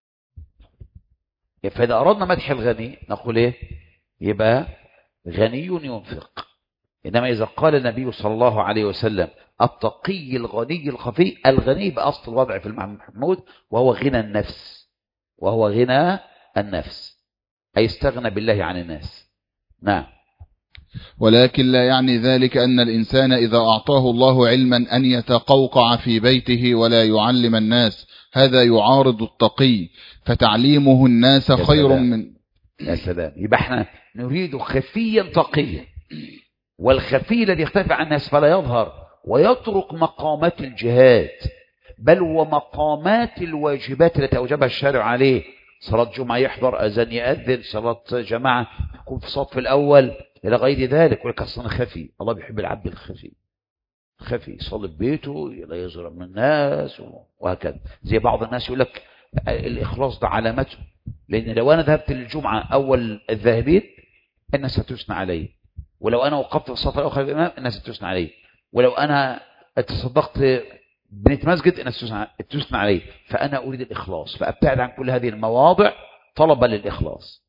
فإذا أردنا مدح الغني نقول إيه يبقى غني ينفق إنما إذا قال النبي صلى الله عليه وسلم التقي الغني الخفي الغني بأصل الوضع في المعنى محمود وهو غنى النفس وهو غنى النفس أي استغنى بالله عن الناس نعم ولكن لا يعني ذلك أن الإنسان إذا أعطاه الله علما أن يتقوقع في بيته ولا يعلم الناس هذا يعارض التقي فتعليمه الناس خير من يا سلام يبقى احنا نريد خفيا تقيا والخفي الذي يختفي عن الناس فلا يظهر ويترك مقامات الجهاد بل ومقامات الواجبات التي أوجبها الشارع عليه صلاة جمعة يحضر أذان يأذن صلاة جماعة يكون في الصف الأول إلى غير ذلك ولك أصلا خفي الله بيحب العبد الخفي خفي يصلي في بيته لا يظهر من الناس وهكذا زي بعض الناس يقول لك الإخلاص ده علامته لأن لو أنا ذهبت للجمعة أول الذاهبين الناس هتثنى علي ولو أنا وقفت في الصف الأخر الإمام الناس هتثنى علي ولو أنا تصدقت بنيت مسجد الناس تثنى علي فأنا أريد الإخلاص فأبتعد عن كل هذه المواضع طلبا للإخلاص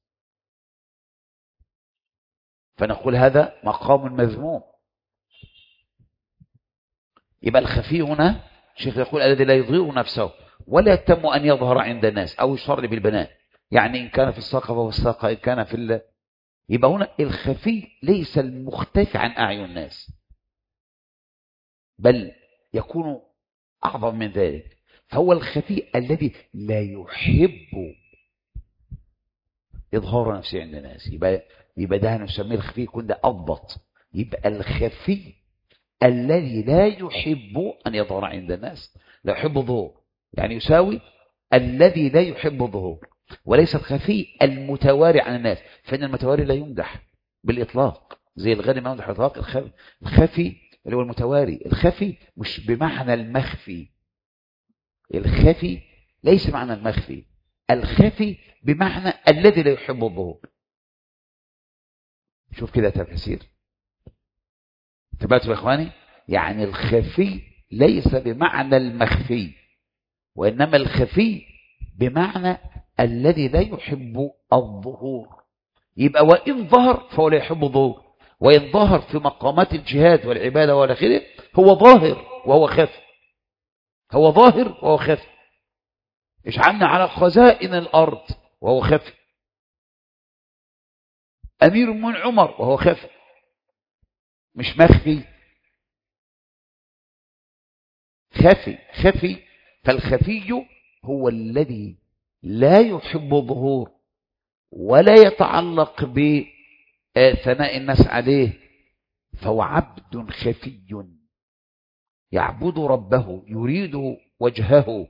فنقول هذا مقام مذموم يبقى الخفي هنا الشيخ يقول الذي لا يظهر نفسه ولا يتم أن يظهر عند الناس أو يشر بالبنات يعني إن كان في الساقة فهو الساقة إن كان في ال... يبقى هنا الخفي ليس المختفي عن أعين الناس بل يكون أعظم من ذلك فهو الخفي الذي لا يحب إظهار نفسه عند الناس يبقى, يبقى ده نسميه الخفي يكون ده أضبط يبقى الخفي الذي لا يحب أن يظهر عند الناس لا يحب الظهور يعني يساوي الذي لا يحب الظهور وليس الخفي المتواري عن الناس فإن المتواري لا يمدح بالإطلاق زي الغني ما يمدح بالإطلاق الخفي اللي هو المتواري الخفي مش بمعنى المخفي الخفي ليس معنى المخفي الخفي بمعنى الذي لا يحب الظهور شوف كده تفسير تبعتوا يا اخواني يعني الخفي ليس بمعنى المخفي وإنما الخفي بمعنى الذي لا يحب الظهور يبقى وإن ظهر فهو لا يحب الظهور وإن ظهر في مقامات الجهاد والعبادة والآخرة هو ظاهر وهو خفي هو ظاهر وهو خفي اجعلنا على خزائن الأرض وهو خفي أمير من عمر وهو خفي مش مخفي خفي خفي فالخفي هو الذي لا يحب الظهور ولا يتعلق بثناء الناس عليه فهو عبد خفي يعبد ربه يريد وجهه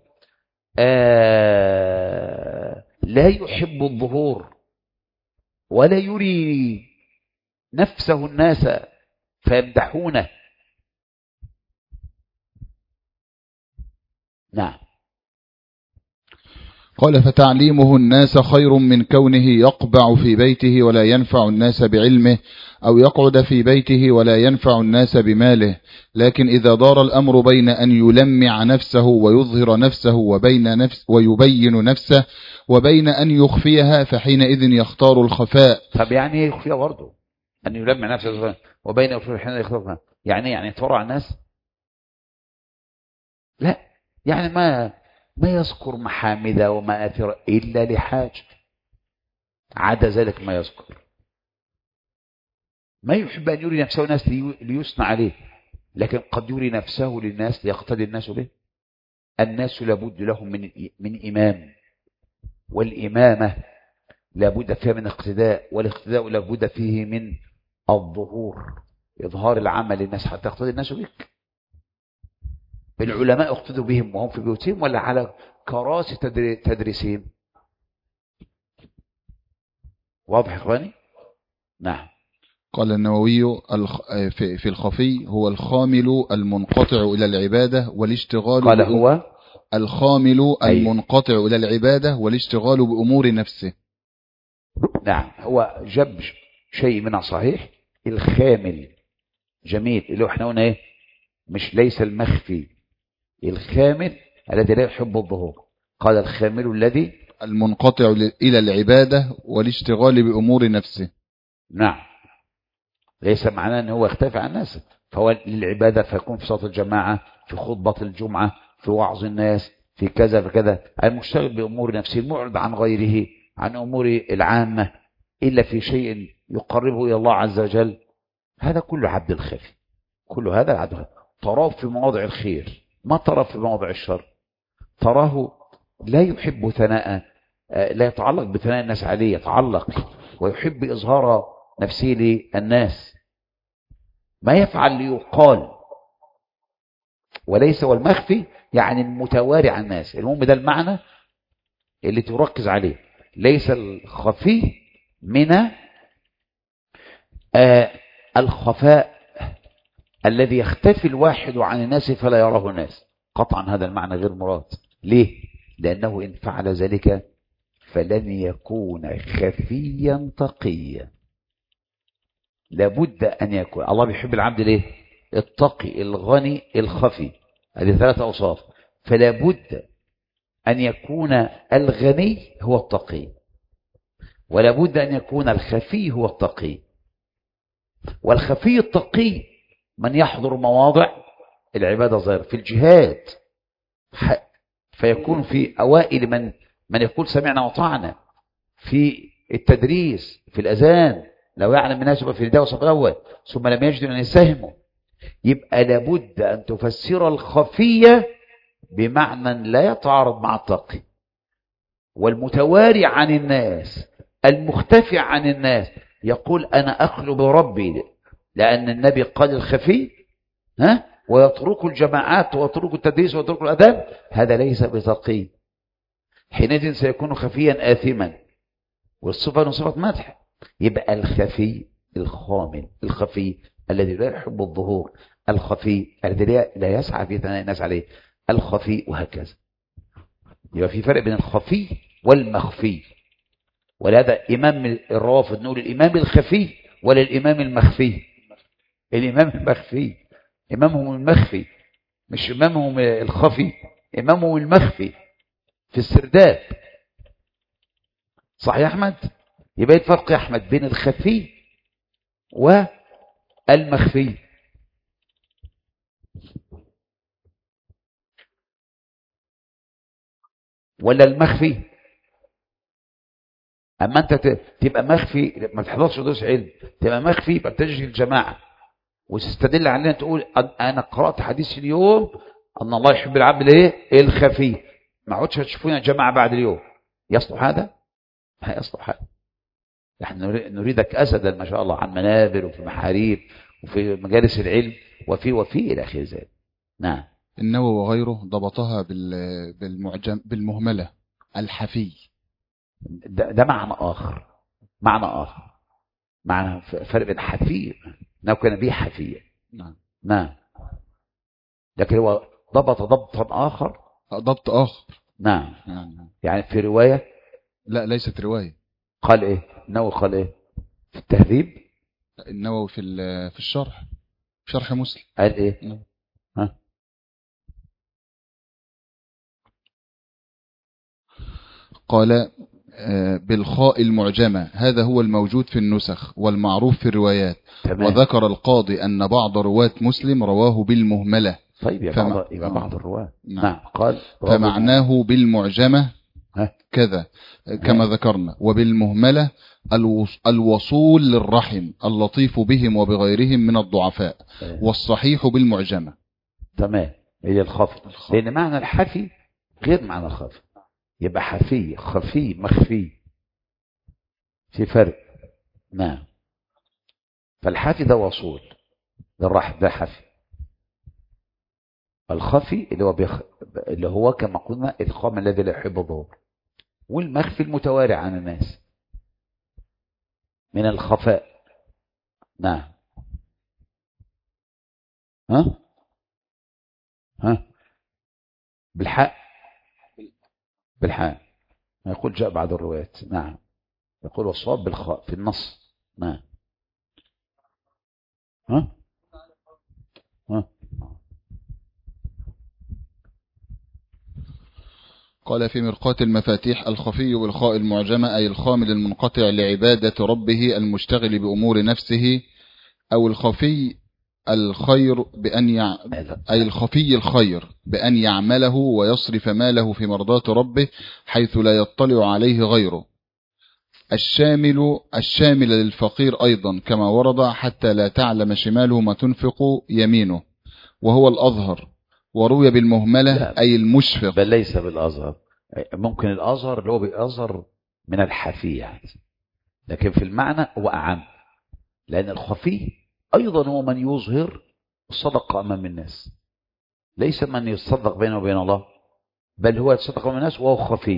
آه لا يحب الظهور ولا يري نفسه الناس فيمدحونه نعم قال فتعليمه الناس خير من كونه يقبع في بيته ولا ينفع الناس بعلمه أو يقعد في بيته ولا ينفع الناس بماله لكن إذا دار الأمر بين أن يلمع نفسه ويظهر نفسه وبين نفس ويبين نفسه وبين أن يخفيها فحينئذ يختار الخفاء طب يعني ايه يخفيها برضه أن يلمع نفسه وبين يخفيها حين يختارها يعني يعني ترى الناس لا يعني ما ما يذكر محامد ومآثر إلا لحاجة عدا ذلك ما يذكر ما يحب أن يري نفسه الناس ليثنى عليه لكن قد يري نفسه للناس ليقتدي الناس به الناس لابد لهم من من إمام والإمامة لابد فيها من اقتداء والاقتداء لابد فيه من الظهور إظهار العمل للناس حتى يقتدي الناس بك العلماء اقتدوا بهم وهم في بيوتهم ولا على كراسي تدريسهم واضح يا اخواني نعم قال النووي في الخفي هو الخامل المنقطع إلى العبادة والاشتغال قال هو الخامل المنقطع إلى العبادة والاشتغال بأمور نفسه نعم هو جب شيء منها صحيح الخامل جميل اللي احنا قلنا ايه مش ليس المخفي الخامل الذي لا يحب الظهور قال الخامل الذي المنقطع إلى العبادة والاشتغال بأمور نفسه نعم ليس معناه أنه هو يختفي عن الناس فهو للعبادة فيكون في صلاة الجماعة في خطبة الجمعة في وعظ الناس في كذا في كذا المشتغل بأمور نفسه المعرض عن غيره عن أمور العامة إلا في شيء يقربه إلى الله عز وجل هذا كله عبد الخفي كل هذا العبد تراه في مواضع الخير ما تراه في مواضع الشر تراه لا يحب ثناء لا يتعلق بثناء الناس عليه يتعلق ويحب إظهار نفسه للناس ما يفعل ليقال وليس والمخفي يعني المتواري عن الناس المهم ده المعنى اللي تركز عليه ليس الخفي من آه الخفاء الذي يختفي الواحد عن الناس فلا يراه الناس قطعا هذا المعنى غير مراد ليه لأنه إن فعل ذلك فلن يكون خفيا تقيا لابد أن يكون الله بيحب العبد ليه التقي الغني الخفي هذه ثلاثة أوصاف فلا بد أن يكون الغني هو التقي ولا بد أن يكون الخفي هو التقي والخفي التقي من يحضر مواضع العبادة ظاهر في الجهاد فيكون في أوائل من من يقول سمعنا وطعنا في التدريس في الأذان لو يعلم الناس في النداء والصف الأول ثم لم يجدوا أن يساهموا يبقى لابد أن تفسر الخفية بمعنى لا يتعارض مع التقي والمتواري عن الناس المختفي عن الناس يقول أنا أخلو بربي لأن النبي قال الخفي ها ويترك الجماعات ويترك التدريس ويترك الأذان هذا ليس بتقي حينئذ سيكون خفيا آثما والصفة صفة مدح يبقى الخفي الخامل الخفي الذي لا يحب الظهور الخفي الذي لا يسعى في ثناء الناس عليه الخفي وهكذا يبقى في فرق بين الخفي والمخفي ولهذا إمام الروافض نقول الإمام الخفي ولا الإمام المخفي الإمام المخفي إمامهم المخفي مش إمامهم الخفي إمامهم المخفي في السرداب صح يا أحمد يبقى الفرق يا أحمد بين الخفي والمخفي ولا المخفي اما انت تبقى مخفي ما تحضرش دروس علم تبقى مخفي يبقى بتجري الجماعه وتستدل علينا تقول انا قرات حديث اليوم ان الله يحب العبد الايه الخفي ما عودش هتشوفونا جماعه بعد اليوم يصلح هذا ما يصلح هذا نحن نريدك اسدا ما شاء الله عن منابر وفي محاريب وفي مجالس العلم وفي وفي الى اخر ذلك نعم النووي وغيره ضبطها بالمعجم بالمهمله الحفي ده, ده معنى آخر معنى آخر معنى فرق بين حفي لو كان به حفية نعم نعم لكن هو ضبط ضبطا آخر ضبط آخر نعم نعم يعني في رواية لا ليست رواية قال إيه النووي قال إيه في التهذيب النووي في في الشرح شرح مسلم قال إيه نعم. ها قال بالخاء المعجمة هذا هو الموجود في النسخ والمعروف في الروايات تمام وذكر القاضي أن بعض رواة مسلم رواه بالمهملة طيب يا فما- بعض يبقى آه. بعض الرواة نعم. نعم قال فمعناه بالمعجمة ها؟ كذا كما ذكرنا وبالمهملة الوص- الوصول للرحم اللطيف بهم وبغيرهم من الضعفاء آه. والصحيح بالمعجمة تمام هي الخفي الخفي. لأن معنى الحفي غير معنى الخفي يبقى حفي خفي مخفي في فرق نعم فالحفي ده وصول للرحم ده حفي الخفي اللي هو بيخ... اللي هو كما قلنا القام الذي لا يحب الظهور والمخفي المتوارع عن الناس من الخفاء نعم ها ها بالحق بالحق ما يقول جاء بعد الروايات نعم يقول والصواب بالخاء في النص نعم ها ها قال في مرقاة المفاتيح الخفي بالخاء المعجمة أي الخامل المنقطع لعبادة ربه المشتغل بأمور نفسه أو الخفي الخير بأن يع... أي الخفي الخير بأن يعمله ويصرف ماله في مرضاة ربه حيث لا يطلع عليه غيره الشامل الشامل للفقير أيضا كما ورد حتى لا تعلم شماله ما تنفق يمينه وهو الأظهر وروي بالمهملة لا. أي المشفق بل ليس بالأزهر ممكن الأزهر اللي هو بيأزهر من الحفي يعني لكن في المعنى هو أعم لأن الخفي أيضا هو من يظهر الصدقة أمام الناس ليس من يتصدق بينه وبين الله بل هو يتصدق أمام الناس وهو خفي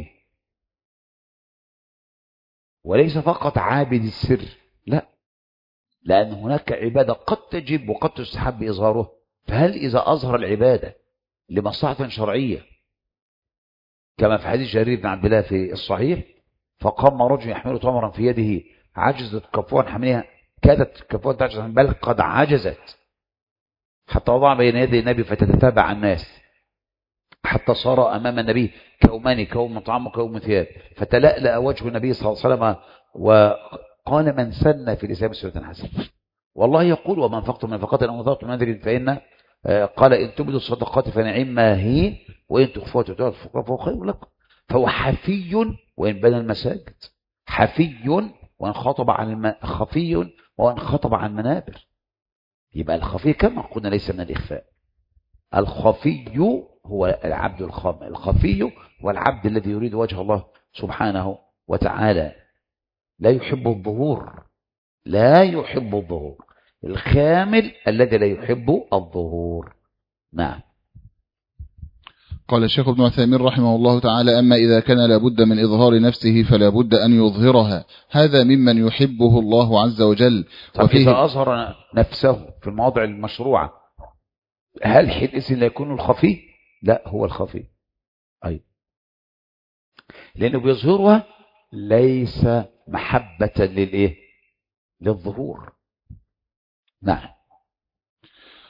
وليس فقط عابد السر لا لأن هناك عبادة قد تجب وقد تستحب إظهارها فهل إذا أظهر العبادة لمصلحة شرعية كما في حديث جرير بن عبد الله في الصحيح فقام رجل يحمل تمرا في يده عجزت كفوة عن حملها كادت كفوة تعجز عن بل قد عجزت حتى وضع بين يدي النبي فتتتابع الناس حتى صار أمام النبي كومان كوم طعام وكوم ثياب فتلألأ وجه النبي صلى الله عليه وسلم وقال من سن في الإسلام سنة حسنة والله يقول ومن فقط من فقط أو نظرت من نذر فإن آه، قال إن تبدوا الصدقات فنعم ما هي وإن تخفوها وتؤتوا الفقراء فهو خير لكم فهو حفي وإن بنى المساجد حفي وإن خطب عن الم... خفي وإن خطب عن منابر يبقى الخفي كما قلنا ليس من الإخفاء الخفي هو العبد الخام الخفي هو العبد الذي يريد وجه الله سبحانه وتعالى لا يحب الظهور لا يحب الظهور الخامل الذي لا يحب الظهور نعم قال الشيخ ابن عثيمين رحمه الله تعالى أما إذا كان لابد من إظهار نفسه فلا بد أن يظهرها هذا ممن يحبه الله عز وجل طب وفيه إذا أظهر نفسه في المواضع المشروعة هل حينئذ لا يكون الخفي؟ لا هو الخفي أي لأنه بيظهرها ليس محبة للإيه؟ للظهور نعم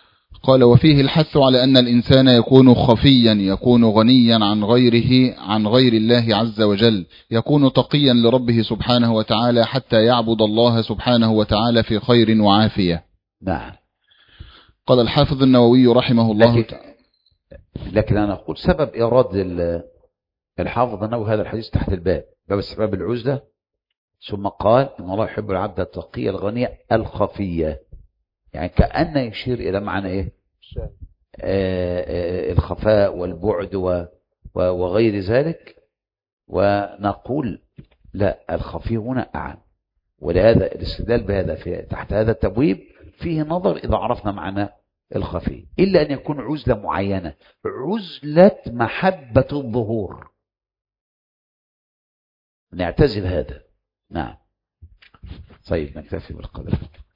قال وفيه الحث على أن الإنسان يكون خفيا يكون غنيا عن غيره عن غير الله عز وجل يكون تقيا لربه سبحانه وتعالى حتى يعبد الله سبحانه وتعالى في خير وعافية نعم قال الحافظ النووي رحمه الله لكن, لكن أنا أقول سبب إيراد ال- الحافظ النووي هذا الحديث تحت الباب باب استحباب العزلة ثم قال إن الله يحب العبد التقي الغني الخفية يعني كأن يشير إلى معنى إيه آه، آه، الخفاء والبعد و- و- وغير ذلك ونقول لا الخفي هنا أعم ولهذا الاستدلال بهذا في تحت هذا التبويب فيه نظر إذا عرفنا معنى الخفي إلا أن يكون عزلة معينة عزلة محبة الظهور نعتزل هذا نعم طيب نكتفي بالقدر